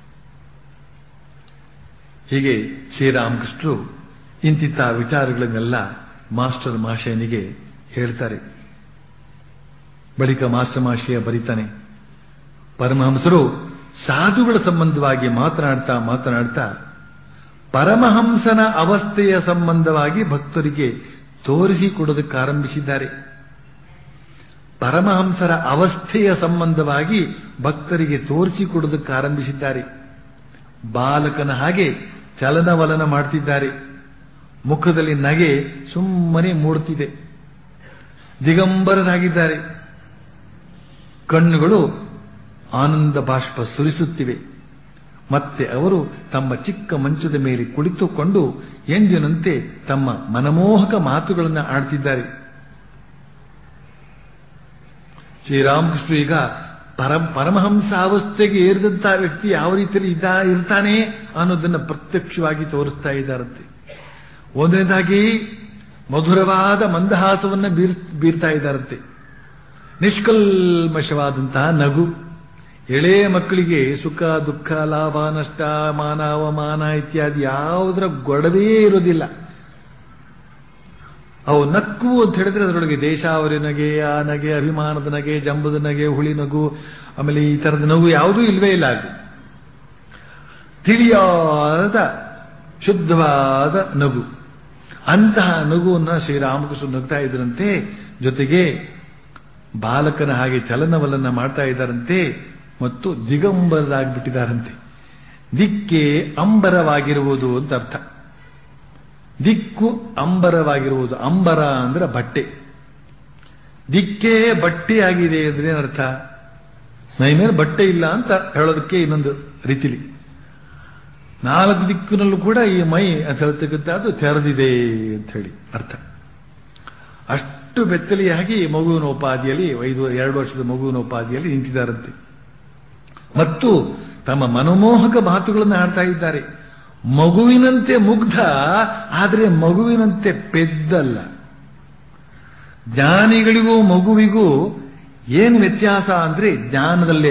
ಹೀಗೆ ಶ್ರೀರಾಮಕೃಷ್ಣರು ಇಂತಿಂಥ ವಿಚಾರಗಳನ್ನೆಲ್ಲ ಮಾಸ್ಟರ್ ಮಾಶಯನಿಗೆ ಹೇಳ್ತಾರೆ ಬಳಿಕ ಮಾಸ್ಟರ್ ಮಾಶಯ ಬರೀತಾನೆ ಪರಮಹಂಸರು ಸಾಧುಗಳ ಸಂಬಂಧವಾಗಿ ಮಾತನಾಡ್ತಾ ಮಾತನಾಡ್ತಾ ಪರಮಹಂಸನ ಅವಸ್ಥೆಯ ಸಂಬಂಧವಾಗಿ ಭಕ್ತರಿಗೆ ತೋರಿಸಿಕೊಡೋದಕ್ಕೆ ಆರಂಭಿಸಿದ್ದಾರೆ ಪರಮಹಂಸರ ಅವಸ್ಥೆಯ ಸಂಬಂಧವಾಗಿ ಭಕ್ತರಿಗೆ ತೋರಿಸಿಕೊಡೋದಕ್ಕೆ ಆರಂಭಿಸಿದ್ದಾರೆ ಬಾಲಕನ ಹಾಗೆ ಚಲನವಲನ ಮಾಡ್ತಿದ್ದಾರೆ ಮುಖದಲ್ಲಿ ನಗೆ ಸುಮ್ಮನೆ ಮೂಡುತ್ತಿದೆ ದಿಗಂಬರರಾಗಿದ್ದಾರೆ ಕಣ್ಣುಗಳು ಆನಂದ ಬಾಷ್ಪ ಸುರಿಸುತ್ತಿವೆ ಮತ್ತೆ ಅವರು ತಮ್ಮ ಚಿಕ್ಕ ಮಂಚದ ಮೇಲೆ ಕುಳಿತುಕೊಂಡು ಎಂದಿನಂತೆ ತಮ್ಮ ಮನಮೋಹಕ ಮಾತುಗಳನ್ನು ಆಡ್ತಿದ್ದಾರೆ ಶ್ರೀರಾಮಕೃಷ್ಣ ಈಗ ಪರ ಪರಮಹಂಸ ಅವಸ್ಥೆಗೆ ಏರಿದಂತಹ ವ್ಯಕ್ತಿ ಯಾವ ರೀತಿಯಲ್ಲಿ ಇದ್ದ ಇರ್ತಾನೆ ಅನ್ನೋದನ್ನು ಪ್ರತ್ಯಕ್ಷವಾಗಿ ತೋರಿಸ್ತಾ ಇದ್ದಾರಂತೆ ಒಂದನೇದಾಗಿ ಮಧುರವಾದ ಮಂದಹಾಸವನ್ನ ಬೀರ್ ಬೀರ್ತಾ ಇದ್ದಾರಂತೆ ನಿಷ್ಕಲ್ಮಶವಾದಂತಹ ನಗು ಎಳೆಯ ಮಕ್ಕಳಿಗೆ ಸುಖ ದುಃಖ ಲಾಭ ನಷ್ಟ ಮಾನ ಅವಮಾನ ಇತ್ಯಾದಿ ಯಾವುದರ ಗೊಡವೇ ಇರೋದಿಲ್ಲ ಅವು ನಕ್ಕು ಅಂತ ಹೇಳಿದ್ರೆ ಅದರೊಳಗೆ ದೇಶಾವರಿ ನಗೆ ಆ ನಗೆ ಅಭಿಮಾನದ ನಗೆ ಜಂಬದ ನಗೆ ಹುಳಿ ನಗು ಆಮೇಲೆ ಈ ತರದ ನಗು ಯಾವುದೂ ಇಲ್ವೇ ಇಲ್ಲ ಅದು ತಿಳಿಯಾದ ಶುದ್ಧವಾದ ನಗು ಅಂತಹ ನಗುವನ್ನ ಶ್ರೀರಾಮಕೃಷ್ಣ ನಗ್ತಾ ಇದ್ರಂತೆ ಜೊತೆಗೆ ಬಾಲಕನ ಹಾಗೆ ಚಲನವಲನ ಮಾಡ್ತಾ ಇದ್ದಾರಂತೆ ಮತ್ತು ದಿಗಂಬರರಾಗ್ಬಿಟ್ಟಿದ್ದಾರಂತೆ ದಿಕ್ಕೆ ಅಂಬರವಾಗಿರುವುದು ಅಂತ ಅರ್ಥ ದಿಕ್ಕು ಅಂಬರವಾಗಿರುವುದು ಅಂಬರ ಅಂದ್ರೆ ಬಟ್ಟೆ ದಿಕ್ಕೇ ಬಟ್ಟೆಯಾಗಿದೆ ಅಂದ್ರೆ ಏನರ್ಥ ಮೈ ಮೇಲೆ ಬಟ್ಟೆ ಇಲ್ಲ ಅಂತ ಹೇಳೋದಕ್ಕೆ ಇನ್ನೊಂದು ರೀತಿಲಿ ನಾಲ್ಕು ದಿಕ್ಕಿನಲ್ಲೂ ಕೂಡ ಈ ಮೈ ಅಂತ ಹೇಳ್ತಕ್ಕಂಥದ್ದು ತೆರೆದಿದೆ ಅಂತ ಹೇಳಿ ಅರ್ಥ ಅಷ್ಟು ಬೆತ್ತಲಿಯಾಗಿ ಮಗುವಿನ ಉಪಾಧಿಯಲ್ಲಿ ಐದು ಎರಡು ವರ್ಷದ ಮಗುವಿನ ಉಪಾಧಿಯಲ್ಲಿ ನಿಂತಿದ್ದಾರಂತೆ ಮತ್ತು ತಮ್ಮ ಮನಮೋಹಕ ಮಾತುಗಳನ್ನು ಆಡ್ತಾ ಇದ್ದಾರೆ ಮಗುವಿನಂತೆ ಮುಗ್ಧ ಆದರೆ ಮಗುವಿನಂತೆ ಪೆದ್ದಲ್ಲ ಜ್ಞಾನಿಗಳಿಗೂ ಮಗುವಿಗೂ ಏನು ವ್ಯತ್ಯಾಸ ಅಂದ್ರೆ ಜ್ಞಾನದಲ್ಲೇ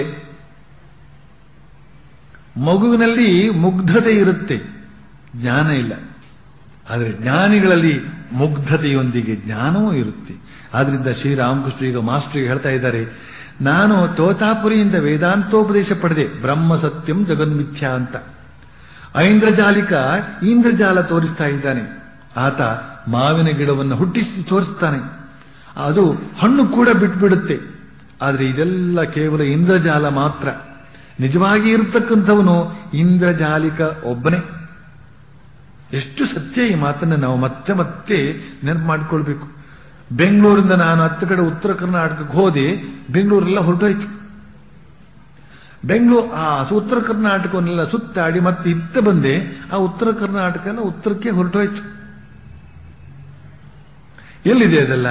ಮಗುವಿನಲ್ಲಿ ಮುಗ್ಧತೆ ಇರುತ್ತೆ ಜ್ಞಾನ ಇಲ್ಲ ಆದರೆ ಜ್ಞಾನಿಗಳಲ್ಲಿ ಮುಗ್ಧತೆಯೊಂದಿಗೆ ಜ್ಞಾನವೂ ಇರುತ್ತೆ ಆದ್ರಿಂದ ಶ್ರೀರಾಮಕೃಷ್ಣ ಈಗ ಮಾಸ್ಟರ್ಗೆ ಹೇಳ್ತಾ ಇದ್ದಾರೆ ನಾನು ತೋತಾಪುರಿಯಿಂದ ವೇದಾಂತೋಪದೇಶ ಪಡೆದೆ ಬ್ರಹ್ಮ ಸತ್ಯಂ ಜಗನ್ಮಿಥ್ಯ ಅಂತ ಐಂದ್ರಜಾಲಿಕ ಇಂದ್ರಜಾಲ ತೋರಿಸ್ತಾ ಇದ್ದಾನೆ ಆತ ಮಾವಿನ ಗಿಡವನ್ನು ಹುಟ್ಟಿಸಿ ತೋರಿಸ್ತಾನೆ ಅದು ಹಣ್ಣು ಕೂಡ ಬಿಟ್ಬಿಡುತ್ತೆ ಆದರೆ ಇದೆಲ್ಲ ಕೇವಲ ಇಂದ್ರಜಾಲ ಮಾತ್ರ ನಿಜವಾಗಿ ಇರತಕ್ಕಂಥವನು ಇಂದ್ರಜಾಲಿಕ ಒಬ್ಬನೇ ಎಷ್ಟು ಸತ್ಯ ಈ ಮಾತನ್ನು ನಾವು ಮತ್ತೆ ಮತ್ತೆ ನೆನಪು ಮಾಡಿಕೊಳ್ಬೇಕು ಬೆಂಗಳೂರಿಂದ ನಾನು ಹತ್ತು ಕಡೆ ಉತ್ತರ ಕರ್ನಾಟಕಕ್ಕೆ ಹೋದೆ ಬೆಂಗಳೂರೆಲ್ಲ ಹೊರಟೋಯ್ತು ಬೆಂಗಳೂರು ಆ ಉತ್ತರ ಕರ್ನಾಟಕವನ್ನೆಲ್ಲ ಸುತ್ತಾಡಿ ಮತ್ತೆ ಇತ್ತ ಬಂದೆ ಆ ಉತ್ತರ ಕರ್ನಾಟಕ ಎಲ್ಲ ಉತ್ತರಕ್ಕೆ ಹೊರಟೋಯ್ತು ಎಲ್ಲಿದೆ ಅದೆಲ್ಲ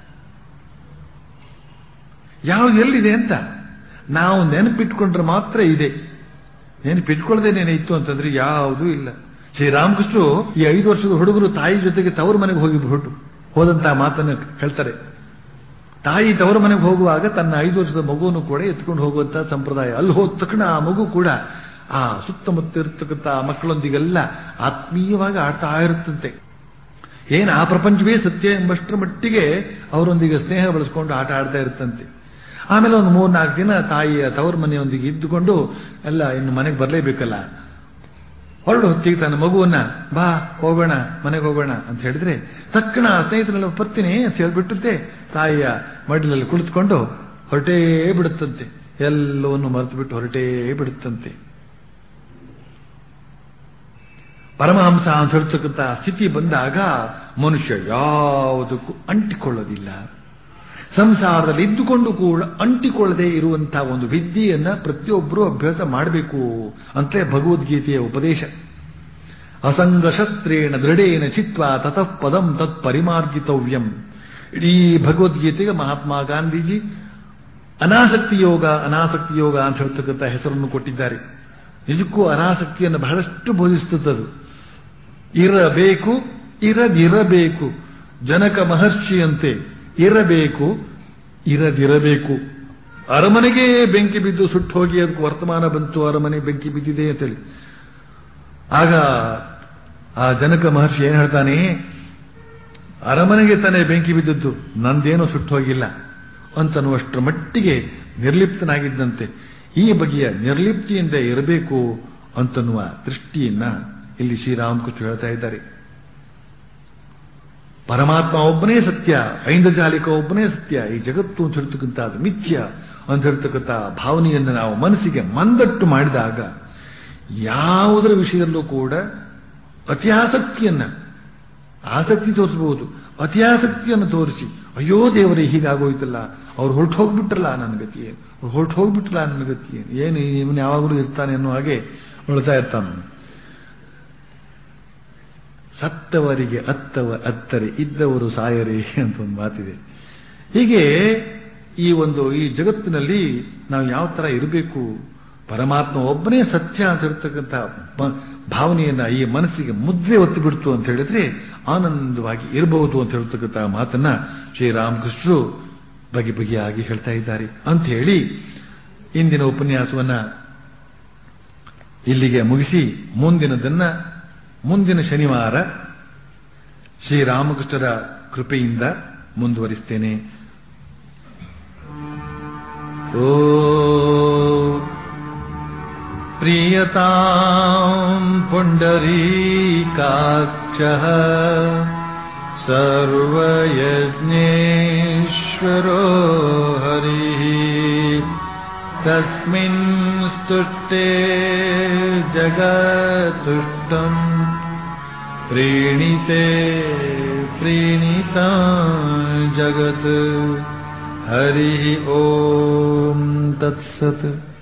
ಯಾವ್ದು ಎಲ್ಲಿದೆ ಅಂತ ನಾವು ನೆನಪಿಟ್ಕೊಂಡ್ರೆ ಮಾತ್ರ ಇದೆ ನೆನಪಿಟ್ಕೊಳ್ಳದೇನೇನೆ ಇತ್ತು ಅಂತಂದ್ರೆ ಯಾವುದೂ ಇಲ್ಲ ಶ್ರೀರಾಮಕೃಷ್ಣರು ಈ ಐದು ವರ್ಷದ ಹುಡುಗರು ತಾಯಿ ಜೊತೆಗೆ ತವರು ಮನೆಗೆ ಹೋಗಿ ಹೊರಟು ಹೋದಂತಹ ಮಾತನ್ನು ಹೇಳ್ತಾರೆ ತಾಯಿ ತವರ ಮನೆಗೆ ಹೋಗುವಾಗ ತನ್ನ ಐದು ವರ್ಷದ ಮಗುವನ್ನು ಕೂಡ ಎತ್ಕೊಂಡು ಹೋಗುವಂತಹ ಸಂಪ್ರದಾಯ ಅಲ್ಲಿ ಹೋದ ತಕ್ಷಣ ಆ ಮಗು ಕೂಡ ಆ ಸುತ್ತಮುತ್ತ ಇರತಕ್ಕಂಥ ಮಕ್ಕಳೊಂದಿಗೆಲ್ಲ ಆತ್ಮೀಯವಾಗಿ ಆಡ್ತಾ ಇರುತ್ತಂತೆ ಏನು ಆ ಪ್ರಪಂಚವೇ ಸತ್ಯ ಎಂಬಷ್ಟರ ಮಟ್ಟಿಗೆ ಅವರೊಂದಿಗೆ ಸ್ನೇಹ ಬೆಳೆಸ್ಕೊಂಡು ಆಟ ಆಡ್ತಾ ಇರುತ್ತಂತೆ ಆಮೇಲೆ ಒಂದು ಮೂರ್ನಾಲ್ಕು ದಿನ ತಾಯಿಯ ತವರ ಮನೆಯೊಂದಿಗೆ ಇದ್ದುಕೊಂಡು ಎಲ್ಲ ಇನ್ನು ಮನೆಗೆ ಬರಲೇಬೇಕಲ್ಲ ಹೊರಡು ಹೊತ್ತಿಗೆ ತನ್ನ ಮಗುವನ್ನ ಬಾ ಹೋಗೋಣ ಮನೆಗೆ ಹೋಗೋಣ ಅಂತ ಹೇಳಿದ್ರೆ ತಕ್ಷಣ ಸ್ನೇಹಿತರೆಲ್ಲ ಬರ್ತೀನಿ ಅಂತ ಹೇಳ್ಬಿಟ್ಟಂತೆ ತಾಯಿಯ ಮಡಿಲಲ್ಲಿ ಕುಳಿತುಕೊಂಡು ಹೊರಟೇ ಬಿಡುತ್ತಂತೆ ಎಲ್ಲವನ್ನು ಮರೆತು ಬಿಟ್ಟು ಹೊರಟೇ ಬಿಡುತ್ತಂತೆ ಪರಮಹಂಸ ಅಂತ ಹೇಳ್ತಕ್ಕಂಥ ಸ್ಥಿತಿ ಬಂದಾಗ ಮನುಷ್ಯ ಯಾವುದಕ್ಕೂ ಅಂಟಿಕೊಳ್ಳೋದಿಲ್ಲ ಸಂಸಾರದಲ್ಲಿ ಇದ್ದುಕೊಂಡು ಕೂಡ ಅಂಟಿಕೊಳ್ಳದೆ ಇರುವಂತಹ ಒಂದು ವಿದ್ಯೆಯನ್ನ ಪ್ರತಿಯೊಬ್ಬರೂ ಅಭ್ಯಾಸ ಮಾಡಬೇಕು ಅಂತಲೇ ಭಗವದ್ಗೀತೆಯ ಉಪದೇಶ ಅಸಂಗಶಸ್ತ್ರೇಣ ದೃಢೇನ ಚಿತ್ವ ತತಃ ಪದಂ ತತ್ ಪರಿಮಾರ್ಗಿತವ್ಯಂ ಇಡೀ ಭಗವದ್ಗೀತೆಗೆ ಮಹಾತ್ಮ ಗಾಂಧೀಜಿ ಅನಾಸಕ್ತಿ ಯೋಗ ಅನಾಸಕ್ತಿ ಯೋಗ ಅಂತ ಹೇಳ್ತಕ್ಕಂಥ ಹೆಸರನ್ನು ಕೊಟ್ಟಿದ್ದಾರೆ ನಿಜಕ್ಕೂ ಅನಾಸಕ್ತಿಯನ್ನು ಬಹಳಷ್ಟು ಬೋಧಿಸುತ್ತದೆ ಇರಬೇಕು ಇರದಿರಬೇಕು ಜನಕ ಮಹರ್ಷಿಯಂತೆ ಇರಬೇಕು ಇರದಿರಬೇಕು ಅರಮನೆಗೆ ಬೆಂಕಿ ಬಿದ್ದು ಸುಟ್ಟು ಹೋಗಿ ಅದಕ್ಕೆ ವರ್ತಮಾನ ಬಂತು ಅರಮನೆ ಬೆಂಕಿ ಬಿದ್ದಿದೆ ಅಂತೇಳಿ ಆಗ ಆ ಜನಕ ಮಹರ್ಷಿ ಏನ್ ಹೇಳ್ತಾನೆ ಅರಮನೆಗೆ ತಾನೇ ಬೆಂಕಿ ಬಿದ್ದದ್ದು ನಂದೇನೋ ಸುಟ್ಟು ಹೋಗಿಲ್ಲ ಅಂತನ್ನುವಷ್ಟರ ಮಟ್ಟಿಗೆ ನಿರ್ಲಿಪ್ತನಾಗಿದ್ದಂತೆ ಈ ಬಗೆಯ ನಿರ್ಲಿಪ್ತಿಯಿಂದ ಇರಬೇಕು ಅಂತನ್ನುವ ದೃಷ್ಟಿಯನ್ನ ಇಲ್ಲಿ ಶ್ರೀರಾಮಕೃಷ್ಣ ಹೇಳ್ತಾ ಇದ್ದಾರೆ ಪರಮಾತ್ಮ ಒಬ್ಬನೇ ಸತ್ಯ ಐಂದ್ರಜಾಲಿಕ ಒಬ್ಬನೇ ಸತ್ಯ ಈ ಜಗತ್ತು ಅಂತ ಹೇಳ್ತಕ್ಕಂಥದ್ದು ಮಿಥ್ಯ ಅಂತ ಹೇಳ್ತಕ್ಕಂಥ ಭಾವನೆಯನ್ನು ನಾವು ಮನಸ್ಸಿಗೆ ಮಂದಟ್ಟು ಮಾಡಿದಾಗ ಯಾವುದರ ವಿಷಯದಲ್ಲೂ ಕೂಡ ಅತ್ಯಾಸಕ್ತಿಯನ್ನ ಆಸಕ್ತಿ ತೋರಿಸಬಹುದು ಅತ್ಯಾಸಕ್ತಿಯನ್ನು ತೋರಿಸಿ ಅಯ್ಯೋ ದೇವರೇ ಹೀಗಾಗೋಯ್ತಲ್ಲ ಅವ್ರು ಹೊರಟು ಹೋಗ್ಬಿಟ್ರಲ್ಲ ನನ್ನ ಗತಿ ಏನು ಅವ್ರು ಹೊರಟು ಹೋಗ್ಬಿಟ್ರಲ್ಲ ನನ್ನ ಗತಿ ಏನು ಏನು ಇವನು ಯಾವಾಗಲೂ ಇರ್ತಾನೆ ಅನ್ನೋ ಹಾಗೆ ಹೊಳ್ತಾ ಇರ್ತಾನೆ ಸತ್ತವರಿಗೆ ಅತ್ತವ ಅತ್ತರೆ ಇದ್ದವರು ಸಾಯರೆ ಅಂತ ಒಂದು ಮಾತಿದೆ ಹೀಗೆ ಈ ಒಂದು ಈ ಜಗತ್ತಿನಲ್ಲಿ ನಾವು ಯಾವ ತರ ಇರಬೇಕು ಪರಮಾತ್ಮ ಒಬ್ಬನೇ ಸತ್ಯ ಅಂತ ಇರ್ತಕ್ಕಂಥ ಭಾವನೆಯನ್ನ ಈ ಮನಸ್ಸಿಗೆ ಮುದ್ರೆ ಒತ್ತು ಬಿಡ್ತು ಅಂತ ಹೇಳಿದ್ರೆ ಆನಂದವಾಗಿ ಇರಬಹುದು ಅಂತ ಹೇಳ್ತಕ್ಕಂಥ ಮಾತನ್ನ ಶ್ರೀರಾಮಕೃಷ್ಣರು ಬಗೆ ಬಗೆಯಾಗಿ ಹೇಳ್ತಾ ಇದ್ದಾರೆ ಅಂತ ಹೇಳಿ ಇಂದಿನ ಉಪನ್ಯಾಸವನ್ನ ಇಲ್ಲಿಗೆ ಮುಗಿಸಿ ಮುಂದಿನದನ್ನ ಮುಂದಿನ ಶನಿವಾರ ಶ್ರೀರಾಮಕೃಷ್ಣರ ಕೃಪೆಯಿಂದ ಮುಂದುವರಿಸ್ತೇನೆ ಓ ಪ್ರಿಯತಾಂ ಪುಂಡರೀಕಾಕ್ಷ ಸರ್ವಯಜ್ಞೇಶ್ವರೋ ಹರಿ कस्मिन् स्तुष्टे जगत्तुष्टम् प्रीणिते प्रीणिता जगत् हरिः ॐ तत्सत्